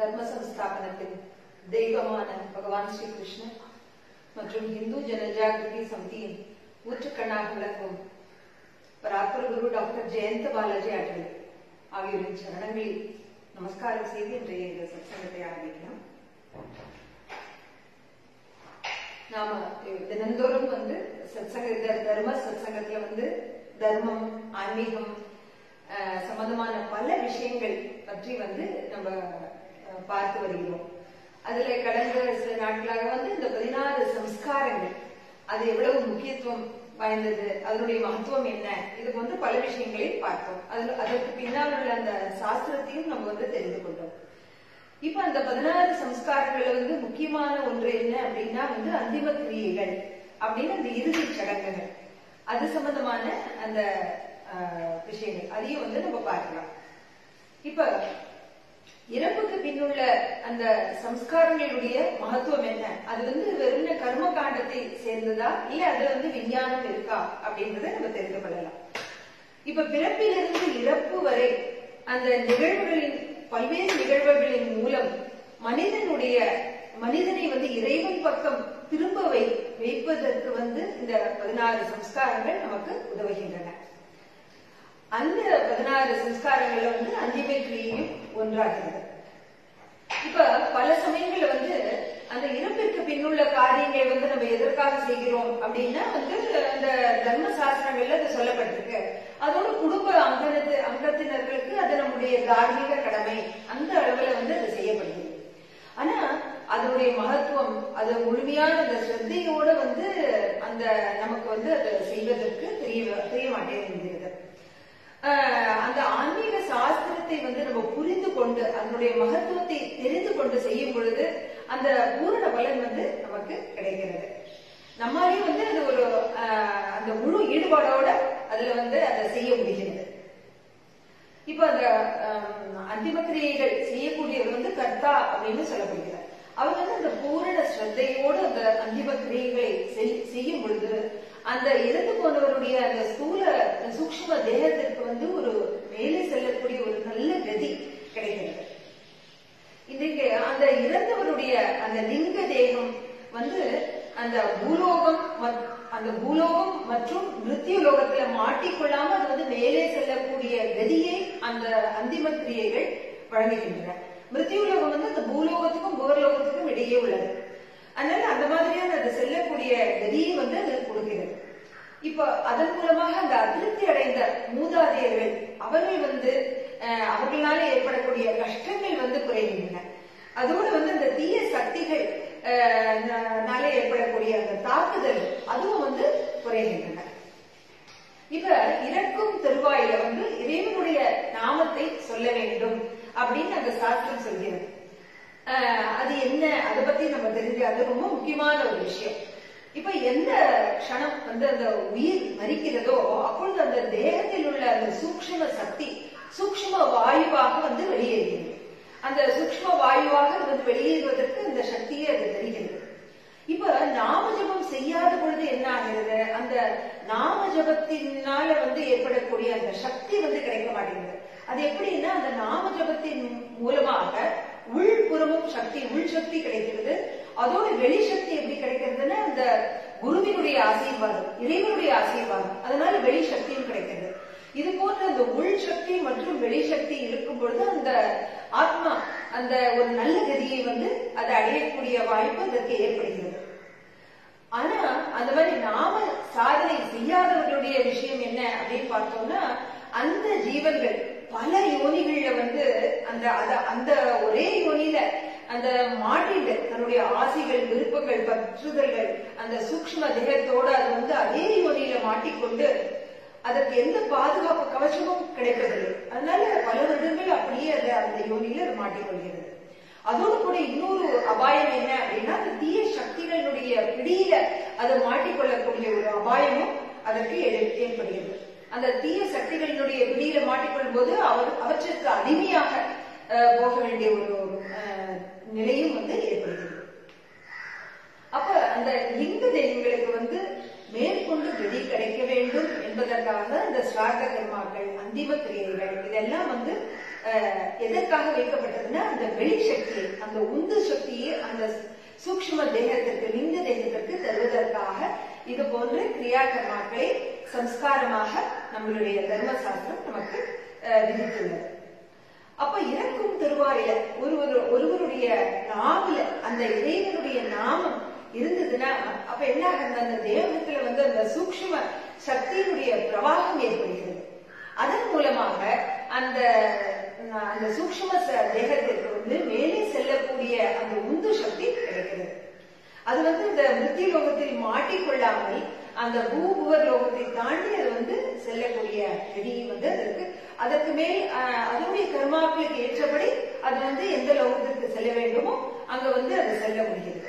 தர்ம சம்ஸ்தாபனத்தின் தெய்வமான பகவான் ஸ்ரீ கிருஷ்ணன் மற்றும் இந்து ஜனஜாகிருதி சமிதியின் ஊற்றுக்கண்ணாக விளங்கும் பராத்பர குரு டாக்டர் ஜெயந்த பாலாஜி அடல் ஆகியோரின் சரணங்களில் நமஸ்காரம் செய்து இன்றைய இந்த சத்சங்கத்தை ஆரம்பிக்கலாம் நாம தினந்தோறும் வந்து சத்சங்க இந்த தர்ம சத்சங்கத்துல வந்து தர்மம் ஆன்மீகம் அஹ், சம்பந்தமான பல விஷயங்கள் பற்றி வந்து நம்ம அஹ், பார்த்து வருகிறோம் அதுல கடந்த சில நாட்களாக வந்து இந்த பதினாறு சம்ஸ்காரங்கள் அது எவ்வளவு முக்கியத்துவம் வாய்ந்தது அதனுடைய மகத்துவம் என்ன இது போன்ற பல விஷயங்களை பார்த்தோம் அதுல அதற்கு பின்னால் உள்ள அந்த சாஸ்திரத்தையும் நம்ம வந்து தெரிந்து கொண்டோம் இப்ப அந்த பதினாறு சம்ஸ்காரங்கள்ல வந்து முக்கியமான ஒன்று என்ன அப்படின்னா வந்து அந்திம கிரியைகள் அப்படின்னு அந்த இறுதி சடங்குகள் அது சம்பந்தமான அந்த ஆஹ், விஷயங்கள் அதையும் வந்து நம்ம பார்க்கலாம் இப்ப இறப்புக்கு பின்னுள்ள அந்த சம்ஸ்காரங்களுடைய மகத்துவம் என்ன அது வந்து வெறும் கர்ம காண்டத்தை சேர்ந்ததா இல்ல அதுல வந்து விஞ்ஞானம் இருக்கா அப்படின்றத நம்ம தெரிந்து கொள்ளலாம் இப்ப பிறப்பிலிருந்து இறப்பு வரை அந்த நிகழ்வுகளின் பல்வேறு நிகழ்வுகளின் மூலம் மனிதனுடைய மனிதனை வந்து இறைவன் பக்கம் திரும்ப வை வைப்பதற்கு வந்து இந்த பதினாறு சம்ஸ்காரங்கள் நமக்கு உதவுகின்றன அந்த பதினாறு சம்ஸ்காரங்கள்ல வந்து அந்திமை கிரியையும் ஒன்றாகிறது இப்ப பல சமயங்கள்ல வந்து அந்த இறப்பிற்கு பின்னுள்ள காரியங்கள் வந்து நம்ம எதற்காக செய்கிறோம் அப்படின்னா வந்து அந்த தர்ம சாஸ்திரங்கள்ல அது சொல்லப்பட்டிருக்கு அதோட குடும்ப அங்கனத்து அங்கத்தினர்களுக்கு அது நம்முடைய தார்மீக கடமை அந்த அளவுல வந்து அது செய்யப்படுகிறது ஆனா அதனுடைய மகத்துவம் அது முழுமையான அந்த ஸ்ரத்தையோட வந்து அந்த நமக்கு வந்து அதை செய்வதற்கு தெரிய தெரிய மாட்டேங்கிறது ஆஹ் அந்த ஆன்மீக சாஸ்திரத்தை வந்து நம்ம புரிந்து கொண்டு அதனுடைய மகத்துவத்தை தெரிந்து கொண்டு செய்யும் பொழுது அந்த பூரண பலன் வந்து நமக்கு கிடைக்கிறது நம்மாலே வந்து அது ஒரு ஆஹ் அந்த முழு ஈடுபாடோட அதுல வந்து அதை செய்ய முடிகிறது இப்ப அந்த ஆஹ், அந்திம கிரியைகள் செய்யக்கூடியவர் வந்து கர்த்தா அப்படின்னு சொல்லப்படுகிறார் அவர் வந்து அந்த பூரண ஸ்ரத்தையோடு அந்த அந்திம கிரியைகளை செய்- செய்யும் பொழுது அந்த இறந்து போனவருடைய அந்த ஸ்தூல சூக்ஷ்ம தேகத்திற்கு வந்து ஒரு மேலே செல்லக்கூடிய ஒரு நல்ல கதி கிடைக்கிறது இன்றைக்கு அந்த இறந்தவருடைய அந்த லிங்க தேகம் வந்து அந்த பூலோகம் மத்- அந்த பூலோகம் மற்றும் மிருத்யு லோகத்துல மாட்டிக்கொள்ளாம அது வந்து மேலே செல்லக்கூடிய கதியை அந்த அந்திம கிரியைகள் வழங்குகின்றன மிருத்யு லோகம் வந்து அந்த பூலோகத்துக்கும் புவர்லோகத்துக்கும் இடையே உள்ளது அதனால அந்த மாதிரியான அது செல்லக்கூடிய கதியை வந்து அது கொடுக்கிறது இப்ப அதன் மூலமாக அந்த அதிருப்தி அடைந்த மூதாதையர்கள் அவர்கள் வந்து அஹ், அவர்களால ஏற்படக்கூடிய கஷ்டங்கள் வந்து குறைகின்றன அதோடு வந்து அந்த தீய சக்திகள் அஹ், ந- நால ஏற்படக்கூடிய அந்த தாக்குதல் அதுவும் வந்து குறைகின்றன இப்ப இறக்கும் தருவாயில வந்து இறைவனுடைய நாமத்தை சொல்ல வேண்டும் அப்படின்னு அந்த சாஸ்திரம் சொல்கிறது ஆஹ் அது என்ன அதை பத்தி நம்ம தெரிஞ்சு அது ரொம்ப முக்கியமான ஒரு விஷயம் இப்ப எந்த க்ஷணம் வந்து அந்த உயிர் மறிக்கிறதோ அப்பொழுது அந்த தேகத்தில் உள்ள அந்த சூக்ஷ்ம சக்தி சூக்ஷ்ம வாயுவாக வந்து வெளியேறுகிறது அந்த சூக்ஷ்ம வாயுவாக அது வந்து வெளியேறுவதற்கு அந்த சக்தியை அது தருகிறது இப்ப நாம ஜபம் செய்யாத பொழுது என்ன ஆகிறது அந்த நாம ஜபத்தினால வந்து ஏற்படக்கூடிய அந்த சக்தி வந்து கிடைக்க மாட்டேங்குது அது எப்படின்னா அந்த நாம ஜபத்தின் மூலமாக உள்புறமும் சக்தி உள் சக்தி கிடைக்கிறது அதோட வெளி சக்தி எப்படி கிடைக்கிறதுன்னா அந்த குருவினுடைய ஆசீர்வாதம் இறைவனுடைய ஆசீர்வாதம் அதனால வெளி சக்தியும் கிடைக்கிறது இது போன்ற அந்த உள் சக்தி மற்றும் வெளி சக்தி இருக்கும் பொழுது அந்த ஆத்மா அந்த ஒரு நல்ல கதியை வந்து அதை அடையக்கூடிய வாய்ப்பு அதற்கு ஏற்படுகிறது ஆனா அந்த மாதிரி நாம சாதனை செய்யாதவர்களுடைய விஷயம் என்ன அப்படின்னு பார்த்தோம்னா அந்த ஜீவன்கள் பல யோனிகள்ல வந்து அந்த அத- அந்த ஒரே யோனியில அந்த மாட்டிண்டு தன்னுடைய ஆசைகள் விருப்பங்கள் பற்றுதல்கள் அந்த சூக்ஷ்ம தேகத்தோட அது வந்து அதே யோனியில மாட்டிக்கொண்டு அதற்கு எந்த பாதுகாப்பு கவசமும் கிடைப்பதில்லை அதனால பல வருடங்கள் அப்படியே அது அந்த யோனியில அது மாட்டிக்கொள்கிறது அதோடு கூட இன்னொரு அபாயம் என்ன அப்படின்னா அந்த தீய சக்திகளுடைய பிடியில அதை மாட்டிக்கொள்ளக்கூடிய ஒரு அபாயமும் அதற்கு ஏ- ஏற்படுகிறது அந்த தீய சக்திகளினுடைய பிடியில மாட்டிக்கொள்ளும் போது அவர் அவற்றிற்கு அடிமையாக அஹ், போக வேண்டிய ஒரு அஹ், நிலையும் வந்து ஏற்படுகிறது அப்ப அந்த லிங்க தெய்வங்களுக்கு வந்து மேற்கொண்டு கதி கிடைக்க வேண்டும் என்பதற்காக இந்த ஸ்ராத்த கர்மாக்கள் அந்திம கிரியைகள் இதெல்லாம் வந்து அஹ், எதற்காக வைக்கப்பட்டதுன்னா அந்த வெளி சக்தியை அந்த உந்து சக்தியை அந்த சூக்ஷ்ம தேகத்திற்கு லிங்க தேகத்திற்கு தருவதற்காக இது போன்ற கிரியா கர்மாக்களை சம்ஸ்காரமாக நம்மளுடைய தர்மசாஸ்திரம் நமக்கு அஹ், விதித்துள்ளது அப்ப இறக்கும் தருவாயில ஒருவர் ஒருவருடைய நாவல அந்த இறைவனுடைய நாமம் இருந்ததுன்னா அப்ப என்ன ஆகுது அந்த தேவகத்துல வந்து அந்த சூக்ஷ்ம சக்தியினுடைய பிரவாகம் ஏற்படுகிறது அதன் மூலமாக அந்த அந்த சூக்ஷ்ம ச- தேகத்திற்கு வந்து மேலே செல்லக்கூடிய அந்த உந்து சக்தி கிடைக்கிறது அது வந்து இந்த மிருத்தி லோகத்தில் மாட்டிக்கொள்ளாமல் அந்த பூபுவர் லோகத்தை தாண்டி அது வந்து செல்லக்கூடிய நெறி வந்து அதற்கு அதற்கு மேல் அஹ், அதனுடைய கர்மாக்களுக்கு ஏற்றபடி அது வந்து எந்த லோகத்திற்கு செல்ல வேண்டுமோ அங்க வந்து அது செல்ல முடிகிறது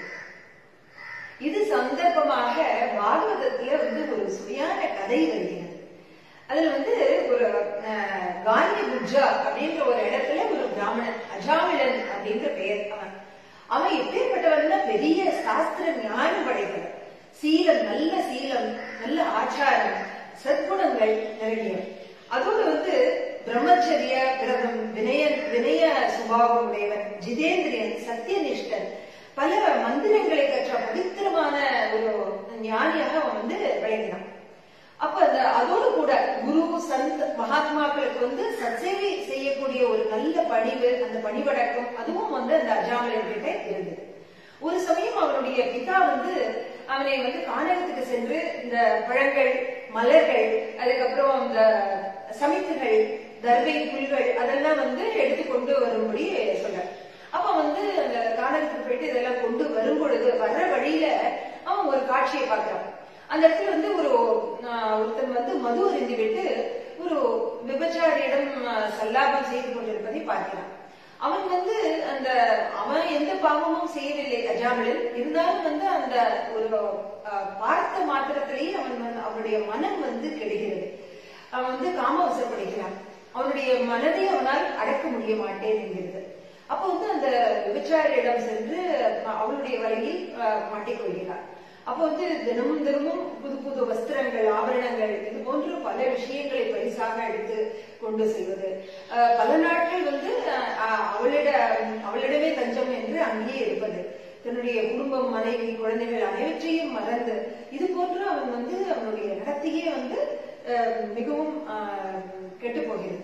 இது சந்தர்ப்பமாக பாகவதத்துல வந்து ஒரு சுவையான கதை வருகிறது அதுல வந்து ஒரு அஹ், காந்திய குஜா அப்படின்ற ஒரு இடத்துல ஒரு பிராமணன் அஜாமிழன் அப்படின்ற பெயர் அவன் அவன் எப்பேற்பட்டவன்னா பெரிய சாஸ்திர ஞானம் படைத்தவன் சீலம் நல்ல சீலம் நல்ல ஆச்சாரம் சத்குணங்கள் நிரம்பியவன் அதோடு வந்து பிரம்மச்சரிய விரதம் வினய வினய சுபாவம் உடையவன் ஜிதேந்திரியன் சத்தியனிஷ்டன் பல மந்திரங்களை கற்ற பவித்திரமான ஒரு ஞானியாக அவன் வந்து விளங்கினான் அப்ப அந்த அதோடு கூட குரு சந்த் மகாத்மாக்களுக்கு வந்து சத்சேவை செய்யக்கூடிய ஒரு நல்ல பணிவு அந்த பணிவடக்கம் அதுவும் வந்து அந்த அஜாமலன் கிட்ட இருந்தது ஒரு சமயம் அவனுடைய பிதா வந்து அவனை வந்து கானகத்துக்கு சென்று இந்த பழங்கள் மலர்கள் அதுக்கப்புறம் இந்த சமித்துகள் தர்வை புல்கள் அதெல்லாம் வந்து எடுத்து கொண்டு வரும்படி சொல்ல அப்ப வந்து அந்த கானகத்துக்கு போயிட்டு இதெல்லாம் கொண்டு வரும் பொழுது வர்ற வழியில அவன் ஒரு காட்சியை பார்க்கிறான் அந்த இடத்துல வந்து ஒரு ஆஹ், ஒருத்தன் வந்து மது அருந்தி விட்டு ஒரு விபச்சாரியிடம் ஆஹ், சல்லாபம் செய்து கொண்டிருப்பதை பார்க்கிறான் அவன் வந்து அந்த அவன் எந்த பாவமும் செய்யவில்லை அஜாமலன் இருந்தாலும் வந்து அந்த ஒரு ஆஹ், பார்த்த மாத்திரத்திலேயே அவன் வந்து அவனுடைய மனம் வந்து கெடுகிறது அவன் வந்து காமவசப்படுகிறான் அவனுடைய மனதை அவனால் அடக்க முடிய மாட்டேன் என்கிறது அப்போ வந்து அந்த விபச்சாரியிடம் சென்று அவளுடைய வலையில் ஆஹ், மாட்டிக்கொள்கிறான் அப்போ வந்து தினமும் தினமும் புது புது வஸ்திரங்கள் ஆபரணங்கள் இது போன்ற பல விஷயங்களை பரிசாக எடுத்து கொண்டு செல்வது ஆஹ், பல நாட்கள் வந்து ஆஹ், அவளிட அவளிடமே தஞ்சம் என்று அங்கேயே இருப்பது தன்னுடைய குடும்பம் மனைவி குழந்தைகள் அனைவற்றையும் மறந்து இது போன்று அவன் வந்து அவனுடைய நடத்தையே வந்து ஆஹ், மிகவும் கெட்டு போகிறது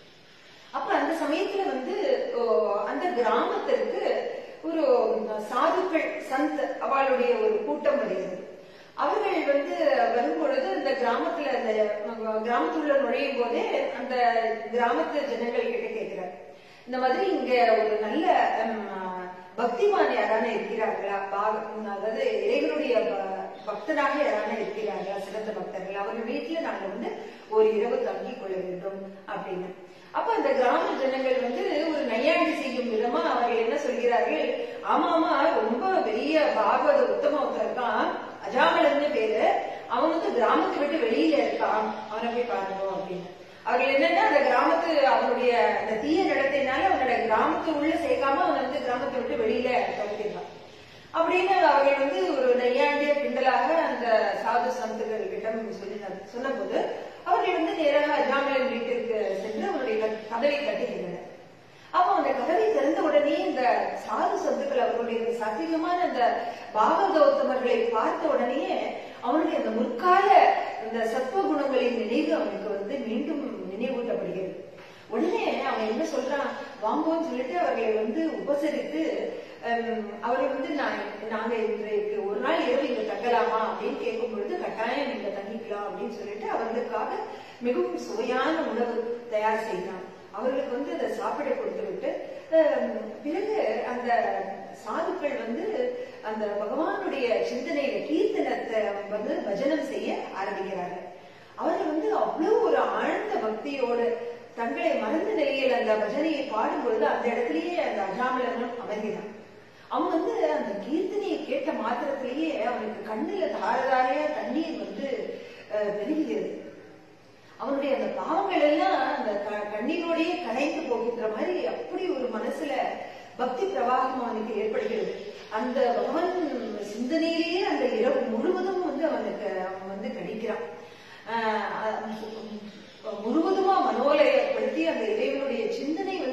அப்ப அந்த சமயத்துல வந்து ஓ, அந்த கிராமத்திற்கு ஒரு சாதுக்கள் சந்த் அவளுடைய ஒரு கூட்டம் வருகிறது அவர்கள் வந்து வரும்பொழுது இந்த கிராமத்துல அந்த கிராமத்துள்ள நுழையும் போதே அந்த கிராமத்து ஜனங்கள் கிட்ட கேட்கிறார் இந்த மாதிரி இங்க ஒரு நல்ல ஹம், பக்திமான் யாரான இருக்கிறார்களா பாக- அதாவது இறைவனுடைய ப- பக்தராக யாரான இருக்கிறார்களா சிறந்த பக்தர்கள் அவர்கள் வீட்டுல நாங்க வந்து ஒரு இரவு தங்கிக் கொள்ள வேண்டும் அப்படின்னு அப்ப அந்த கிராம ஜனங்கள் வந்து ஒரு நையாண்டி செய்யும் விதமா அவர்கள் என்ன சொல்கிறார்கள் ஆமா ஆமா ரொம்ப பெரிய பாகவத உத்தம ஒருத்தன் இருக்கான் அஜாமலன்னு பேரு அவன் வந்து கிராமத்தை விட்டு வெளியில இருக்கான் அவனை போய் பாருங்க அப்படின்னு அவர்கள் என்னன்னா அந்த கிராமத்து அவனுடைய அந்த தீய நடத்தையினால அவனோட கிராமத்து உள்ள சேர்க்காம அவனை வந்து கிராமத்தை விட்டு வெளியில துரத்திடுறான் அப்படின்னு அவர்கள் வந்து ஒரு நையாண்டிய கிண்டலாக அந்த சாது சந்துகளிடம் சொல்லி சொன்னபோது அவர்கள் வந்து நேராக அஜாமலன் வீட்டிற்கு சென்று அவனுடைய க- கதவை தட்டுகின்றனர் அப்போ அந்த கதவை திறந்த உடனே இந்த சாது சந்துக்கள் அவர்களுடைய இந்த சாத்வீகமான அந்த பாகவதோத்தமர்களை பார்த்த உடனே அவனுடைய அந்த முற்கால இந்த சத்துவ குணங்களின் நினைவு அவனுக்கு வந்து மீண்டும் நினைவூட்டப்படுகிறது உடனே அவன் என்ன சொல்றான் வாங்கோன்னு சொல்லிட்டு அவர்களை வந்து உபசரித்து ஹம், அவர்கள் வந்து நான் நாங்க இன்றைக்கு ஒரு நாள் இரவு இங்க தங்கலாமா அப்படின்னு கேட்கும் பொழுது கட்டாயம் நீங்க தங்கிக்கலாம் அப்படின்னு சொல்லிட்டு அவர்களுக்காக மிகவும் சுவையான உணவு தயார் செய்தான் அவர்களுக்கு வந்து அதை சாப்பிட கொடுத்து விட்டு ஹம், பிறகு அந்த சாதுக்கள் வந்து அந்த பகவானுடைய சிந்தனையில கீர்த்தனத்தை வந்து பஜனம் செய்ய ஆரம்பிக்கிறார்கள் அவர்கள் வந்து அவ்வளவு ஒரு ஆழ்ந்த பக்தியோடு தங்களை மறந்த நிலையில் அந்த பஜனையை பாடும் பொழுது அந்த இடத்திலேயே அந்த அஜாமலனும் அமர்கிறான் அவன் வந்து அந்த கீர்த்தனையை கேட்ட மாத்திரத்திலேயே அவனுக்கு கண்ணுல தாரதாரையா தண்ணீர் வந்து அஹ், பெருகுகிறது அவனுடைய அந்த பாவங்கள் எல்லாம் அந்த க- கண்ணீரோடையே கரைந்து போகின்ற மாதிரி அப்படி ஒரு மனசுல பக்தி பிரவாகம் அவனுக்கு ஏற்படுகிறது அந்த பகவான் சிந்தனையிலேயே அந்த இரவு முழுவதும் வந்து அவனுக்கு அவன் வந்து கழிக்கிறான் ஆஹ் அஹ் முழுவதுமா மனோலயப்படுத்தி அந்த இறைவனுடைய சிந்தனை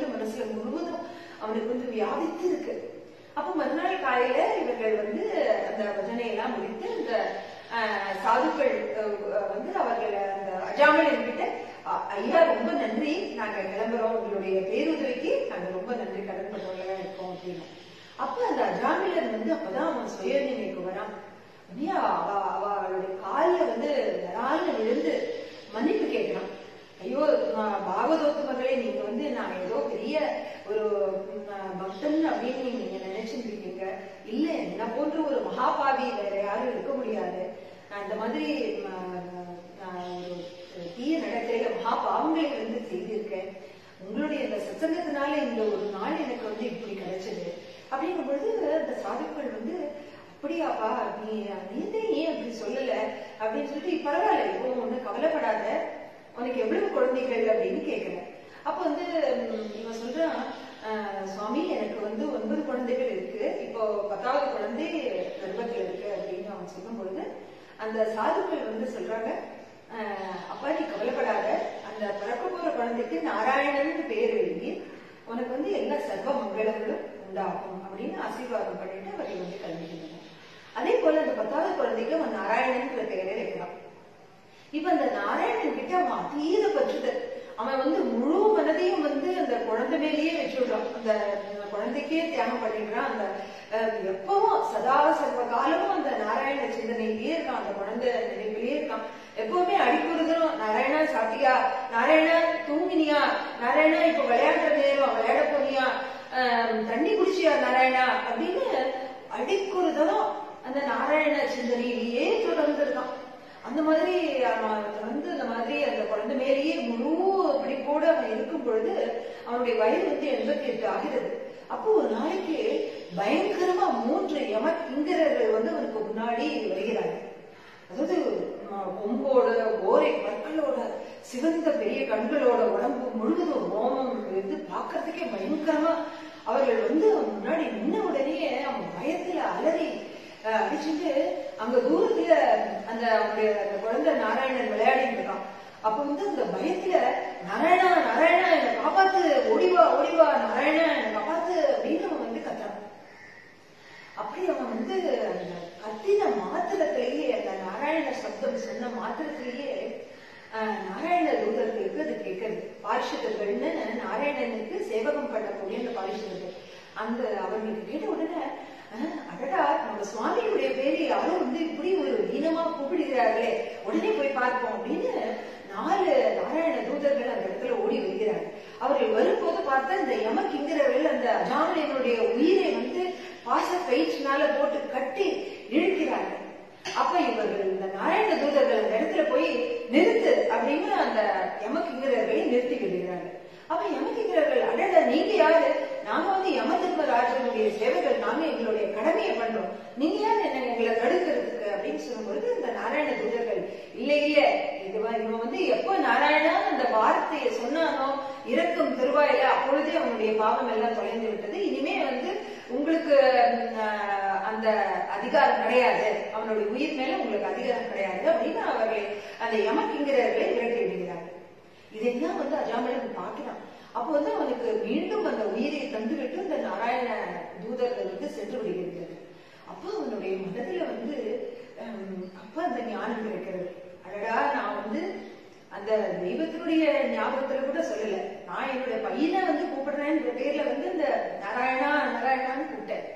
அவனுக்கு வந்து வியாபித்து இருக்கு அப்ப மறுநாள் காலையில இவர்கள் வந்து அந்த பஜனை எல்லாம் முடித்து அந்த ஆஹ், சாதுக்கள் அஹ், வந்து அவர்கள் அந்த அஜாமலன் கிட்ட "அ- ஐயா ரொம்ப நன்றி நாங்க கிளம்புறோம் உங்களுடைய பேருதவிக்கு நாங்க ரொம்ப நன்றி கடன் பட்டவங்களா இருக்கோம் அப்படின்னு அப்ப அந்த அஜாமிலன் வந்து அப்பதான் அவன் சுய நினைவுக்கு வரான் அப்படியே அவ அவளுடைய காலில் வந்து நரால விழுந்து மன்னிப்பு கேட்கிறான் ஐயோ நான் பாகவதோத்து மகளே நீங்க வந்து நான் ஏதோ பெரிய ஒரு ம், பக்தன் அப்படின்னு நீங்க நினைச்சிட்டு இருக்கீங்க இல்ல என்ன போன்ற ஒரு மகாபாவி வேற யாரும் இருக்க முடியாது நான் இந்த மாதிரி ம், நான் ஒரு ஒரு தீய நடத்தையில மகா பாவங்களை வந்து செய்திருக்கேன் உங்களுடைய இந்த சத்சங்கத்தினால இந்த ஒரு நாள் எனக்கு வந்து இப்படி கிடைச்சது அப்படிங்கும் பொழுது அந்த சாதுக்கள் வந்து அப்படியாப்பா நீ நீந்தே ஏன் அப்படி சொல்லல அப்படின்னு சொல்லிட்டு பரவாயில்ல இப்போ ஒண்ணு கவலைப்படாத உனக்கு எவ்வளவு குழந்தைகள் அப்படின்னு கேக்குறேன் அப்ப வந்து ம், இவன் சொல்றான் "ஆஹ், சுவாமி எனக்கு வந்து ஒன்பது குழந்தைகள் இருக்கு இப்போ பத்தாவது குழந்தை கர்ப்பத்துல இருக்கு அப்படின்னு அவன் சொல்லும் பொழுது அந்த சாதுக்கள் வந்து சொல்றாங்க "ஆஹ், அப்பா நீ கவலைப்படாத அந்த பிறக்க போற குழந்தைக்கு நாராயணன் பேர் எழுதி உனக்கு வந்து எல்லா சர்வ மங்களங்களும் உண்டாகும் அப்படின்னு ஆசீர்வாதம் பண்ணிட்டு அவரை வந்து கல்விக்கிறாங்க அதே போல அந்த பத்தாவது குழந்தைக்கு அவன் நாராயணன்ற பெயரை வைக்கிறான் இப்ப அந்த நாராயணன் கிட்ட அவன் அதீத பற்றுதல் அவன் வந்து முழு மனதையும் வந்து அந்த குழந்தை மேலேயே வச்சுடுறான் அந்த குழந்தைக்கே தியாகம் பண்ணிடுறான் அந்த அஹ், எப்பவும் சதா சர்வ காலமும் அந்த நாராயண சிந்தனையிலேயே இருக்கான் அந்த குழந்தை நினைவிலேயே இருக்கான் எப்பவுமே அடிக்குறதும் நாராயணா சாப்பிட்டியா நாராயணா தூங்கினியா நாராயணா இப்ப விளையாடுற நேரம் விளையாட போனியா அஹ், தண்ணி குடிச்சியா நாராயணா அப்படின்னு அடிக்குறதும் அந்த நாராயண சிந்தனையிலேயே தொடர்ந்து இருக்கான் அந்த மாதிரி அவன் வந்து அந்த மாதிரி அந்த குழந்தை மேலேயே முழு பிடிப்போட அவன் இருக்கும் பொழுது அவனுடைய வயது வந்து எண்பத்தி எட்டு ஆகிறது அப்போ ஒரு நாளைக்கு பயங்கரமா மூன்று யம கிங்கரர்கள் வந்து அவனுக்கு முன்னாடி வருகிறார்கள் அதாவது ம- கொம்போட ஓரை பற்களோட சிவந்த பெரிய கண்களோட உடம்பு முழுவதும் ரோமம் இது பார்க்கறதுக்கே பயங்கரமா அவர்கள் வந்து அவன் முன்னாடி நின்ன உடனே அவன் பயத்துல அலறி அஹ், அடிச்சுட்டு அங்க தூரத்துல அந்த அவனுடைய அந்த குழந்தை நாராயணன் விளையாடிட்டு இருக்கான் அப்ப வந்து அந்த பயத்துல நாராயணா நாராயணா என்னை காப்பாத்து ஓடிவா ஓடிவா நாராயணா என்னை காப்பாத்து அப்படின்னு அவன் வந்து கத்துறான் அப்படி அவன் வந்து அந்த கத்தின மாத்திரத்திலேயே அந்த நாராயண சப்தம் சொன்ன மாத்திரத்திலேயே ஆஹ், நாராயண தூதர்களுக்கு அது கேட்கறது பார்ஷதர்கள்னு நாராயணனுக்கு சேவகம் பண்ணக்கூடிய அந்த பார்ஷதர்கள் அந்த அவர்களுக்கு கேட்ட உடனே ஆஹ், அடடா நம்ம சுவாமியுடைய பேரு யாரும் வந்து இப்படி ஒரு தீனமா கூப்பிடுகிறார்களே உடனே போய் பார்ப்போம் அப்படின்னு நாலு நாராயண தூதர்கள் அந்த இடத்துல ஓடி வருகிறார்கள் அவர்கள் வரும்போது பார்த்தா இந்த யமகிங்கரர்கள் அந்த அஜாமலியனுடைய உயிரை வந்து பாச கயிற்றுனால போட்டு கட்டி இழுக்கிறார்கள் அப்ப இவர்கள் இந்த நாராயண தூதர்கள் அந்த இடத்துல போய் நிறுத்து அப்படின்னு அந்த யமகிங்கரர்களை நிறுத்தி விடுகிறார்கள் அப்ப யமகிங்கரர்கள் அடட நீங்க யாரு நாங்க வந்து யம தர்மராஜனுடைய சேவைகள் நாங்க எங்களுடைய கடமையை பண்றோம் நீங்க யார் என்ன எங்களை தடுக்கிறதுக்கு அப்படின்னு சொல்லும்போது இந்த நாராயண தூதர்கள் இல்ல இல்ல இது வ- இவன் வந்து எப்போ நாராயணா அந்த வார்த்தையை சொன்னானோ இறக்கும் திருவாயில அப்பொழுதே அவனுடைய பாவம் எல்லாம் தொலைந்து விட்டது இனிமே வந்து உங்களுக்கு ம், ஆஹ், அந்த அதிகாரம் கிடையாது அவனுடைய உயிர் மேல உங்களுக்கு அதிகாரம் கிடையாது அப்படின்னு அவர்களை அந்த யமக்கிங்கிறவர்களை விரட்டி விடுகிறார்கள் இதெல்லாம் வந்து அஜாமலன் பார்க்கிறான் அப்போ வந்து அவனுக்கு மீண்டும் அந்த உயிரை தந்துவிட்டு இந்த நாராயண தூதர்கள் வந்து சென்று விடுகிறது அப்போ அவனுடைய மனதுல வந்து ஹம், அப்ப அந்த ஞானம் கிடைக்கிறது அடடா நான் வந்து அந்த தெய்வத்தினுடைய ஞாபகத்துல கூட சொல்லல நான் என்னுடைய பையனை வந்து கூப்பிடுறேன்ற பேர்ல வந்து இந்த நாராயணா நாராயணான்னு கூப்பிட்டேன்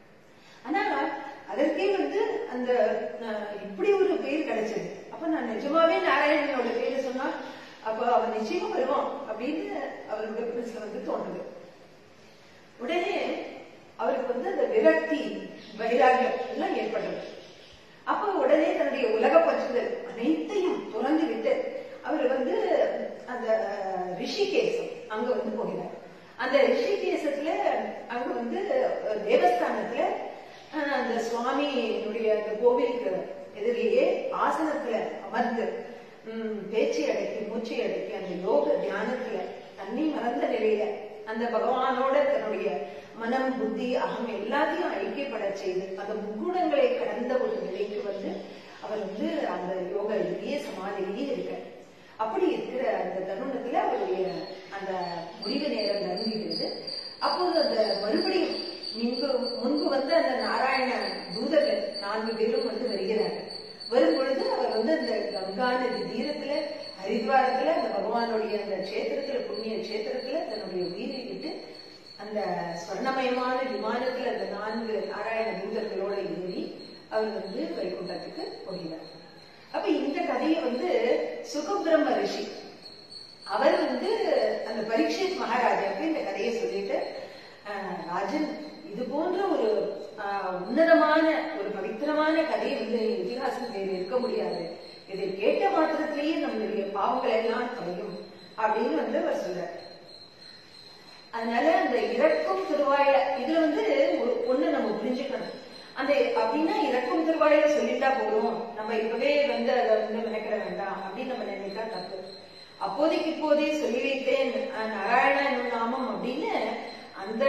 ஆனா அதற்கே வந்து அந்த அஹ், இப்படி ஒரு பேர் கிடைச்சது அப்ப நான் நிஜமாவே நாராயணனோட பேரை சொன்னா அப்ப அவன் நிச்சயமா வருவான் அப்படின்னு அவருடைய மனசுல வந்து தோன்றுது உடனே அவருக்கு வந்து அந்த விரக்தி வைராகியம் எல்லாம் ஏற்பட்டது அப்ப உடனே தன்னுடைய உலக பற்றுதல் அனைத்தையும் துறந்து விட்டு அவர் வந்து அந்த அஹ், ரிஷிகேசம் அங்க வந்து போகிறார் அந்த ரிஷிகேசத்துல அங்க வந்து அஹ், தேவஸ்தானத்துல அஹ், அந்த சுவாமியினுடைய அந்த கோவிலுக்கு எதிரிலேயே ஆசனத்துல அமர்ந்து உம், பேச்சை அடக்கி மூச்சை அடக்கி அந்த யோக தியானத்துல தண்ணி மறந்த நிலையில அந்த பகவானோட தன்னுடைய மனம் புத்தி அகம் எல்லாத்தையும் ஐக்கியப்பட செய்து அந்த முக்குணங்களை கடந்த ஒரு நிலைக்கு வந்து அவர் வந்து அந்த யோக இதுலயே சமாதியிலேயே இருக்கார் அப்படி இருக்கிற அந்த தருணத்துல அவருடைய அந்த முடிவு நேரம் நெருங்கிடுது அப்போது அந்த மறுபடியும் முன்பு முன்பு வந்து அந்த நாராயண தூதர்கள் நான்கு பேரும் வந்து வருகிறார்கள் வரும் பொழுது அவர் வந்து அந்த கங்கா நதி தீரத்துல ஹரித்வாரத்துல அந்த பகவானுடைய அந்த கஷேத்திரத்துல புண்ணிய கஷேத்திரத்துல தன்னுடைய உயிரை விட்டு அந்த ஸ்வர்ணமயமான விமானத்துல அந்த நான்கு நாராயண தூதர்களோட ஏறி அவர் வந்து வைகுண்டத்துக்கு போகிறார் அப்ப இந்த கதையை வந்து சுகபிரம்ம ரிஷி அவர் வந்து அந்த பரீட்சித் மகாராஜாவுக்கு இந்த கதையை சொல்லிட்டு ஆஹ், ராஜன் இது போன்ற ஒரு ஆஹ், உன்னதமான ஒரு பவித்திரமான கதை வந்து இதிகாசம் வேறு இருக்க முடியாது இதை கேட்ட மாத்திரத்திலேயே நம்மளுடைய பாவங்கள் எல்லாம் குறையும் அப்படின்னு வந்து அவர் சொல்றார் அதனால அந்த இறக்கும் திருவாயில இதுல வந்து ஒரு ஒண்ணு நம்ம புரிஞ்சுக்கணும் அந்த அப்படின்னா இறக்கும் திருவாயில சொல்லிட்டா போதும் நம்ம இப்பவே வந்து அதை வந்து மெனக்கிட வேண்டாம் அப்படின்னு நம்ம நினைச்சா தப்பு அப்போதைக்கு இப்போதே சொல்லி வைத்தேன் அஹ், நாராயண என்னும் நாமம் அப்படின்னு அந்த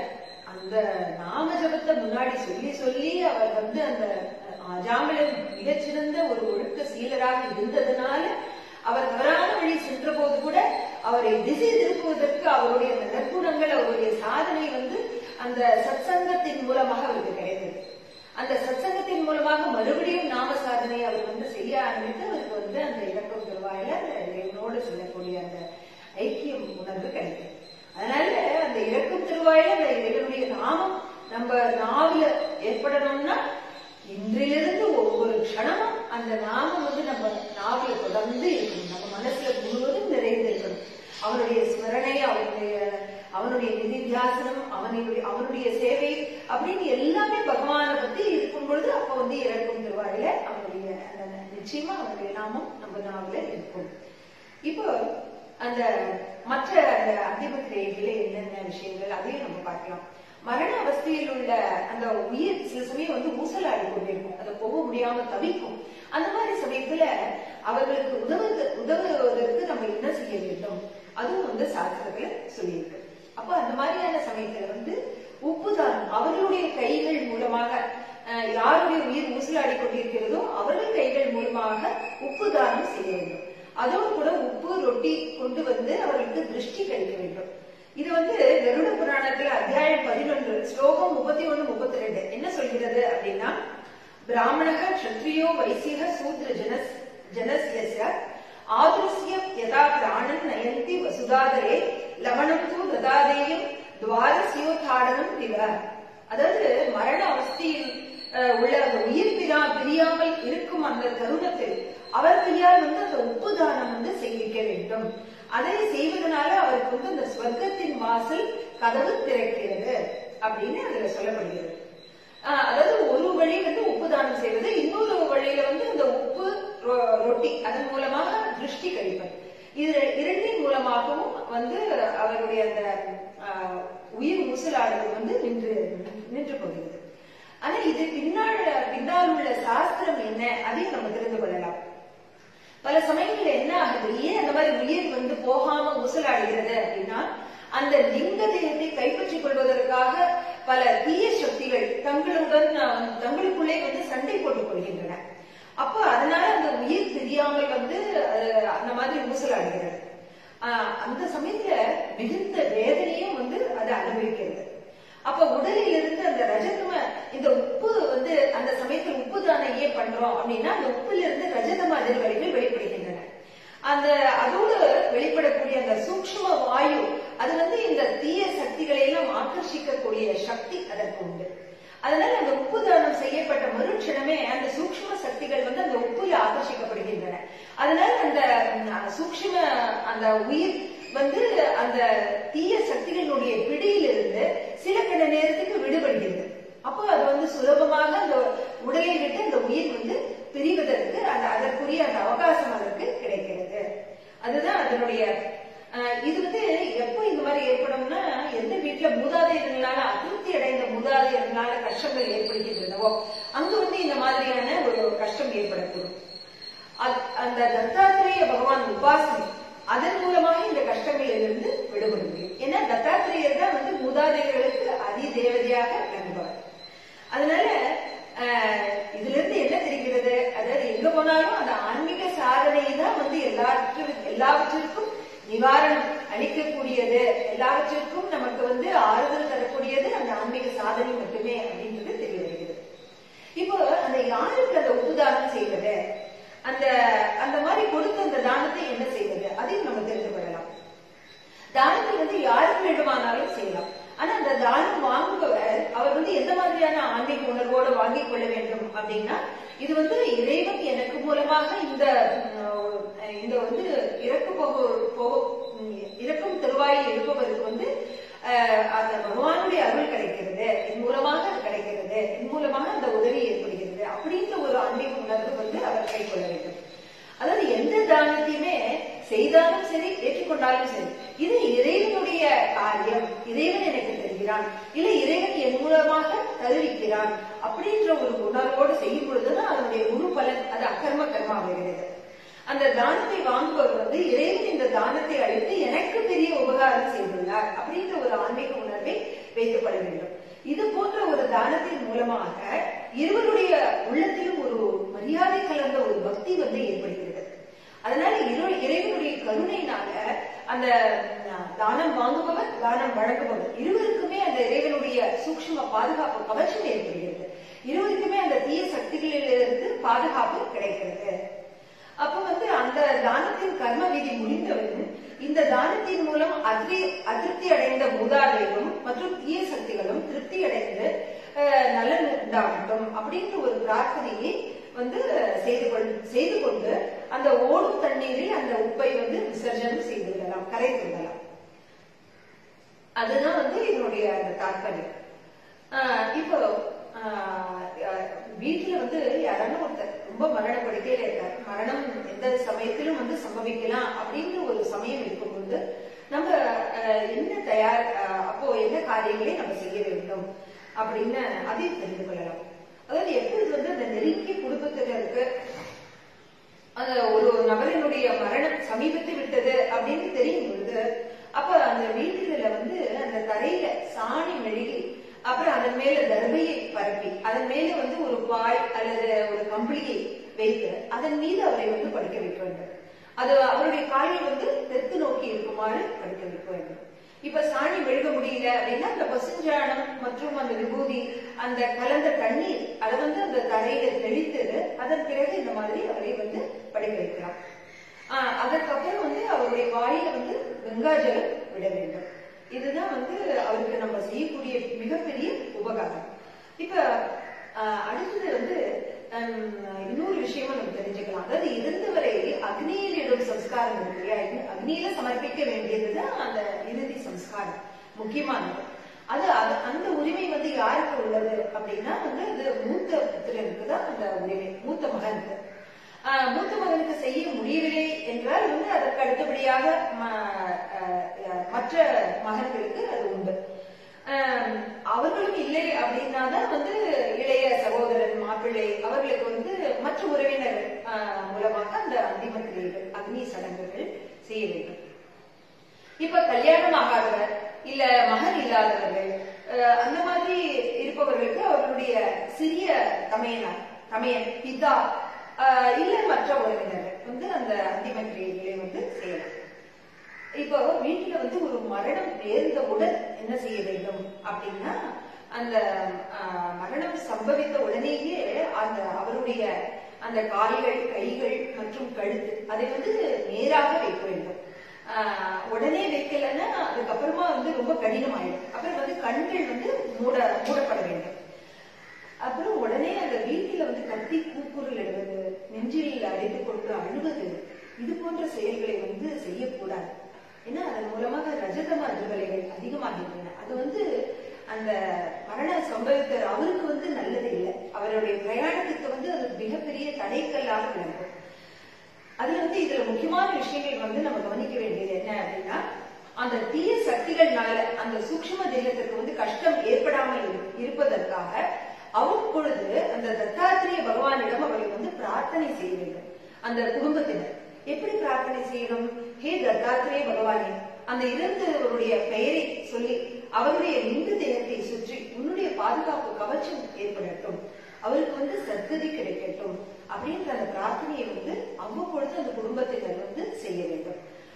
அந்த நாம ஜபத்தை முன்னாடி சொல்லி சொல்லி அவர் வந்து அந்த அஜாமலன் மிகச்சிறந்த ஒரு ஒழுக்க சீலராக இருந்ததுனால அவர் தவறான வழி சென்ற போது கூட அவரை திசை திருப்புவதற்கு அவருடைய அந்த நற்குணங்கள் அவருடைய சாதனை வந்து அந்த சத்சங்கத்தின் மூலமாக அவருக்கு கிடைத்தது அந்த சத்சங்கத்தின் மூலமாக மறுபடியும் நாம சாதனை அவர் வந்து செய்ய ஆரம்பித்து அவருக்கு வந்து அந்த இறக்கம் தருவாயில அந்த இறைவனோடு செல்லக்கூடிய அந்த ஐக்கியம் உணர்வு கிடைத்தது அதனால அந்த இறக்கும் திருவாயில அந்த இறைவனுடைய நாமம் நம்ம நாவில ஏற்படணும்னா இன்றிலிருந்து ஒவ்வொரு க்ஷணமும் அந்த நாமம் வந்து நம்ம நாவில தொடர்ந்து இருக்கணும் நம்ம மனசுல முழுவதும் நிறைந்து இருக்கணும் அவனுடைய ஸ்மரணை அவனுடைய அவனுடைய நிதித்தியாசனம் அவனுடைய அவனுடைய சேவை அப்படின்னு எல்லாமே பகவானை பத்தி இருக்கும் பொழுது அப்ப வந்து இறக்கும் திருவாயில அவனுடைய அந்த நிச்சயமா அவனுடைய நாமம் நம்ம நாவில இருக்கும் இப்போ அந்த மற்ற அந்த அந்திம கிரியைகள என்னென்ன விஷயங்கள் அதையும் நம்ம பார்க்கலாம் மரண அவஸ்தையில் உள்ள அந்த உயிர் சில சமயம் வந்து ஊசலாடி கொண்டிருக்கும் அதை போக முடியாம தவிக்கும் அந்த மாதிரி சமயத்துல அவர்களுக்கு உதவு உதவுவதற்கு நம்ம என்ன செய்ய வேண்டும் அதுவும் வந்து சாஸ்திரத்துல சொல்லியிருக்கு அப்ப அந்த மாதிரியான சமயத்துல வந்து உப்புதானம் அவர்களுடைய கைகள் மூலமாக அஹ், யாருடைய உயிர் ஊசலாடி கொண்டிருக்கிறதோ அவர்கள் கைகள் மூலமாக உப்பு தானம் செய்ய வேண்டும் அதோடு கூட உப்பு ரொட்டி கொண்டு வந்து அவர்களுக்கு திருஷ்டி கழிக்க வேண்டும் இது வந்து கருட புராணத்துல அத்தியாயம் பதினொன்று ஸ்லோகம் முப்பத்தி ஒண்ணு முப்பத்தி ரெண்டு என்ன சொல்கிறது அப்படின்னா பிராமணக க்ஷத்ரியோ வைசிக சூத்ர ஜனஸ் ஜனஸ்யஸ்ய ஆதுர்ஸ்ய யதா பிராணன் நயந்தி வசுதாதரே லவணம் தூ ததாதேயம் துவாரசியோத்தாடனம் திவ அதாவது மரண அவஸ்தையில் அஹ், உள்ள அந்த உயிர் பிரா பிரியாமல் இருக்கும் அந்த தருணத்தில் அவர் கையால் வந்து அந்த உப்பு தானம் வந்து செய்விக்க வேண்டும் அதை செய்வதனால அவருக்கு வந்து அந்த ஸ்வர்க்கத்தின் வாசல் கதவு திறக்கிறது அப்படின்னு அதுல சொல்லப்படுகிறது ஆஹ் அதாவது ஒரு வழி வந்து உப்பு தானம் செய்வது இன்னொரு வழியில வந்து அந்த உப்பு ரொ- ரொட்டி அதன் மூலமாக திருஷ்டி கழிப்பது இது இரண்டின் மூலமாகவும் வந்து அவருடைய அந்த ஆஹ், உயிர் ஊசலாடுவது வந்து நின்று நின்று போகிறது ஆனா இது பின்னால் பின்னால் உள்ள சாஸ்திரம் என்ன அதையும் நம்ம தெரிந்து கொள்ளலாம் பல சமயங்கள்ல என்ன ஆகுது ஏன் அந்த மாதிரி உயிர் வந்து போகாம ஊசலாடுகிறது அப்படின்னா அந்த லிங்க தேகத்தை கைப்பற்றிக் கொள்வதற்காக பல தீய சக்திகள் தங்களுடன் அஹ், தங்களுக்குள்ளே வந்து சண்டை போட்டுக் கொள்கின்றன அப்ப அதனால அந்த உயிர் தெரியாமல் வந்து அஹ், அந்த மாதிரி ஊசலாடுகிறது ஆஹ், அந்த சமயத்துல மிகுந்த வேதனையும் வந்து அது அனுபவிக்கிறது அப்ப உடலில் இருந்து அந்த ரஜதம இந்த உப்பு வந்து அந்த சமயத்தில் உப்பு தானம் ஏன் பண்றோம் அப்படின்னா அந்த உப்புல இருந்து ரஜதம அதிர்வலைகள் வெளிப்படுகின்றன அந்த அதோடு வெளிப்படக்கூடிய அந்த சூக்ஷ்ம வாயு அது வந்து இந்த தீய சக்திகளை எல்லாம் ஆக்கர்ஷிக்கக்கூடிய சக்தி அதற்கு உண்டு அதனால அந்த உப்பு தானம் செய்யப்பட்ட மறுட்சணமே அந்த சூக்ஷ்ம சக்திகள் வந்து அந்த உப்புல ஆகர்ஷிக்கப்படுகின்றன அதனால அந்த ம், சூக்ஷ்ம அந்த உயிர் வந்து அந்த தீய சக்திகளுடைய பிடியிலிருந்து சில கண நேரத்துக்கு விடுபடுகிறது அப்போ அது வந்து சுலபமாக அந்த உடலை விட்டு அந்த உயிர் வந்து பிரிவதற்கு அந்த அதற்குரிய அந்த அவகாசம் அதற்கு கிடைக்கிறது அதுதான் அதனுடைய அஹ், இது வந்து எப்போ இந்த மாதிரி ஏற்படும்னா எந்த வீட்டுல மூதாதையர்களால அதிருப்தி அடைந்த மூதாதையர்களால கஷ்டங்கள் ஏற்படுகின்றனவோ அங்க வந்து இந்த மாதிரியான ஒரு கஷ்டம் ஏற்படக்கூடும் அத்- அந்த தத்தாத்திரேய பகவான் உபாசனை அதன் மூலமாக இந்த கஷ்டங்களிலிருந்து விடுபட முடியும் ஏன்னா தத்தாத்திரேயர் தான் வந்து மூதாதையர்களுக்கு அதி தேவதையாக விளங்குவார் அதனால ஆஹ், இதுல இருந்து என்ன தெரிகிறது அதாவது எங்க போனாலும் அந்த ஆன்மீக சாதனை தான் வந்து எல்லாற்று எல்லாவற்றிற்கும் நிவாரணம் அளிக்கக்கூடியது எல்லாவற்றிற்கும் நமக்கு வந்து ஆறுதல் தரக்கூடியது அந்த ஆன்மீக சாதனை மட்டுமே அப்படின்றது தெரிய வருகிறது இப்போ அந்த யாருக்கு அந்த உபதானம் செய்வது அந்த அந்த மாதிரி கொடுத்த அந்த தானத்தை என்ன செய்வது அதையும் நம்ம தெரிந்து கொள்ளலாம் தானத்தை வந்து யாருக்கு வேண்டுமானாலும் செய்யலாம் ஆனா அந்த தானம் வாங்குபவர் அவர் வந்து எந்த மாதிரியான ஆன்மீக உணர்வோடு வாங்கிக் கொள்ள வேண்டும் அப்படின்னா இது வந்து இறைவன் எனக்கு மூலமாக இந்த உம், இந்த வந்து இறக்கு போக போக உம், இறக்கும் தருவாயில் இருப்பவருக்கு வந்து அஹ், அந்த பகவானுடைய அருள் கிடைக்கிறது என் மூலமாக அது கிடைக்கிறது என் மூலமாக அந்த உதவி ஏற்படுகிறது அப்படின்ற ஒரு ஆன்மீக உணர்வு வந்து அவர் கைக்கொள்ள வேண்டும் அதாவது எந்த தானத்தையுமே செய்தாலும் சரி ஏற்றுக்கொண்டாலும் சரி இது இறைவனுடைய காரியம் இறைவன் எனக்கு தருகிறான் இல்ல இறைவன் என் மூலமாக தருவிக்கிறான் அப்படின்ற ஒரு உணர்வோடு செய்யும் பொழுதுதான் அதனுடைய குரு பலன் அது அக்கர்ம கர்மா வருகிறது அந்த தானத்தை வாங்குபவர் வந்து இறைவன் இந்த தானத்தை அளித்து எனக்கு பெரிய உபகாரம் செய்துள்ளார் அப்படின்ற ஒரு ஆன்மீக உணர்வை வைக்கப்பட வேண்டும் இது போன்ற ஒரு தானத்தின் மூலமாக இருவருடைய உள்ளத்திலும் ஒரு மரியாதை கலந்த ஒரு பக்தி வந்து ஏற்படுகிறது அதனால இரு- இறைவனுடைய கருணையினால அந்த ம், தானம் வாங்குபவர் தானம் வழங்குபவர் இருவருக்குமே அந்த இறைவனுடைய சூக்ஷ்ம பாதுகாப்பு கவச்சம் ஏற்படுகிறது இருவருக்குமே அந்த தீய சக்திகளிலிருந்து பாதுகாப்பு கிடைக்கிறது அப்ப வந்து அந்த தானத்தின் கர்ம விதி முடிந்தவன் இந்த தானத்தின் மூலம் அதிரி அதிருப்தி அடைந்த மூதாதையரும் மற்றும் தீய சக்திகளும் திருப்தி அடைந்து அஹ், நலன் உண்டாகட்டும் அப்படின்ற ஒரு பிரார்த்தனையை வந்து செய்து கொள் செய்து கொண்டு அந்த ஓடும் தண்ணீரில் அந்த உப்பை வந்து விசர்ஜனம் செய்து விடலாம் கரைத்து விடலாம் அதுதான் வந்து இதனுடைய அந்த தாற்பயம் ஆஹ் இப்போ ஆஹ் அஹ் வீட்டுல வந்து யாரான ஒருத்தர் ரொம்ப மரண படுக்கையில இருக்கார் மரணம் எந்த சமயத்திலும் வந்து சம்பவிக்கலாம் அப்படின்ற ஒரு சமயம் இருக்கும்போது நம்ம ஆஹ் என்ன தயார் ஆஹ் அப்போ என்ன காரியங்களை நம்ம செய்ய வேண்டும் அப்படின்னு அதையும் தெரிந்து கொள்ளலாம் அதாவது எப்பொழுது வந்து அந்த நெருங்கிய குடும்பத்தினருக்கு அந்த ஒரு நபரினுடைய மரணம் சமீபத்து விட்டது அப்படின்னு தெரியும் பொழுது அப்ப அந்த வீட்டுல வந்து அந்த தரையில சாணி மெழுகி அப்புறம் அதன் மேல தர்மையை பரப்பி அதன் மேல வந்து ஒரு பாய் அல்லது ஒரு கம்பளியை வைத்து அதன் மீது அவரை வந்து படுக்க வைக்க வேண்டும் அது அவருடைய காலில் வந்து தெற்கு நோக்கி இருக்குமாறு படுக்க வைக்க வேண்டும் இப்ப சாணி மெழுக முடியல அப்படின்னா அந்த பசுஞ்சாணம் மற்றும் அந்த விபூதி அந்த கலந்த தண்ணீர் அதை வந்து அந்த தரையில தெளித்து அதன் பிறகு இந்த மாதிரி அவரை வந்து படுக்க வைக்கலாம் ஆஹ் அதற்கப்புறம் வந்து அவருடைய வாயில வந்து கங்காஜலம் விட வேண்டும் இதுதான் வந்து அவருக்கு நம்ம செய்யக்கூடிய மிகப்பெரிய உபகாரம் இப்ப ஆஹ் அடுத்தது வந்து ஹம், இன்னொரு விஷயமா நம்ம தெரிஞ்சுக்கலாம் அதாவது இருந்தவரை அக்னியில் இடும் சம்ஸ்காரம் இருக்கு இல்லையா இது அக்னியில சமர்ப்பிக்க வேண்டியதுதான் அந்த இறுதி சம்ஸ்காரம் முக்கியமானது அது அது- அந்த உரிமை வந்து யாருக்கு உள்ளது அப்படின்னா வந்து அது மூத்த புத்திரனுக்கு தான் அந்த உரிமை மூத்த மகனுக்கு ஆஹ் மூத்த மகனுக்கு செய்ய முடியவில்லை என்றால் வந்து அதற்கு அடுத்தபடியாக ம- ஆஹ் ஆஹ் மற்ற மகன்களுக்கு அது உண்டு ஆஹ் அவர்களும் இல்லை அப்படின்னா தான் வந்து இளைய சகோதரன் மாப்பிள்ளை அவர்களுக்கு வந்து மற்ற உறவினர்கள் ஆஹ் மூலமாக அந்த அந்திம கிரியைகள் அக்னி சடங்குகள் செய்ய வேண்டும் இப்ப கல்யாணம் ஆகாதவர் இல்ல மகன் இல்லாதவர்கள் அஹ் அந்த மாதிரி இருப்பவர்களுக்கு அவர்களுடைய சிறிய தமையனார் தமையன் பிதா அஹ் இல்ல மற்ற உறவினர்கள் வந்து அந்த அந்திம கிரியைகளை வந்து செய்யலாம் இப்போ வீட்டுல வந்து ஒரு மரணம் நேர்ந்தவுடன் என்ன செய்ய வேண்டும் அப்படின்னா அந்த ஆஹ், மரணம் சம்பவித்த உடனேயே அந்த அவருடைய அந்த கால்கள் கைகள் மற்றும் கழுத்து அதை வந்து நேராக வைக்க வேண்டும் ஆஹ், உடனே வைக்கலைன்னா அதுக்கப்புறமா வந்து ரொம்ப கடினமாயிடும் அப்புறம் வந்து கண்கள் வந்து மூட மூடப்பட வேண்டும் அப்புறம் உடனே அந்த வீட்டில வந்து கத்தி கூக்குரல் இடுவது நெஞ்சில் அடைத்துக் கொண்டு அழுவது இது போன்ற செயல்களை வந்து செய்யக்கூடாது ஏன்னா அதன் மூலமாக ரஜதம அதிர்வலைகள் அதிகமாகின்றன அது வந்து அந்த மரணம் சம்பவித்த அவருக்கு வந்து நல்லது இல்லை அவருடைய பிரயாணத்துக்கு வந்து அது மிகப்பெரிய தடைக்கல்லாக விளங்கும் அதுல வந்து இதுல முக்கியமான விஷயங்கள் வந்து நம்ம கவனிக்க வேண்டியது என்ன அப்படின்னா அந்த தீய சக்திகள்னால அந்த சூக்ஷ்ம தேகத்திற்கு வந்து கஷ்டம் ஏற்படாமல் இரு- இருப்பதற்காக அவ்வப்பொழுது அந்த தத்தாத்திரேய பகவானிடம் அவர்கள் வந்து பிரார்த்தனை செய்ய வேண்டும் அந்த குடும்பத்தினர் எப்படி பிரார்த்தனை செய்யணும் ஹே தத்தாத்திரேய பகவானே அந்த இறந்தவருடைய பெயரை சொல்லி அவருடைய லிங்க தேகத்தை சுற்றி உன்னுடைய பாதுகாப்பு கவச்சம் ஏற்படட்டும் அவருக்கு வந்து சத்கதி கிடைக்கட்டும் அப்படின்ற அந்த பிரார்த்தனையை வந்து அவ்வப்பொழுது அந்த குடும்பத்தினர் வந்து செய்ய வேண்டும்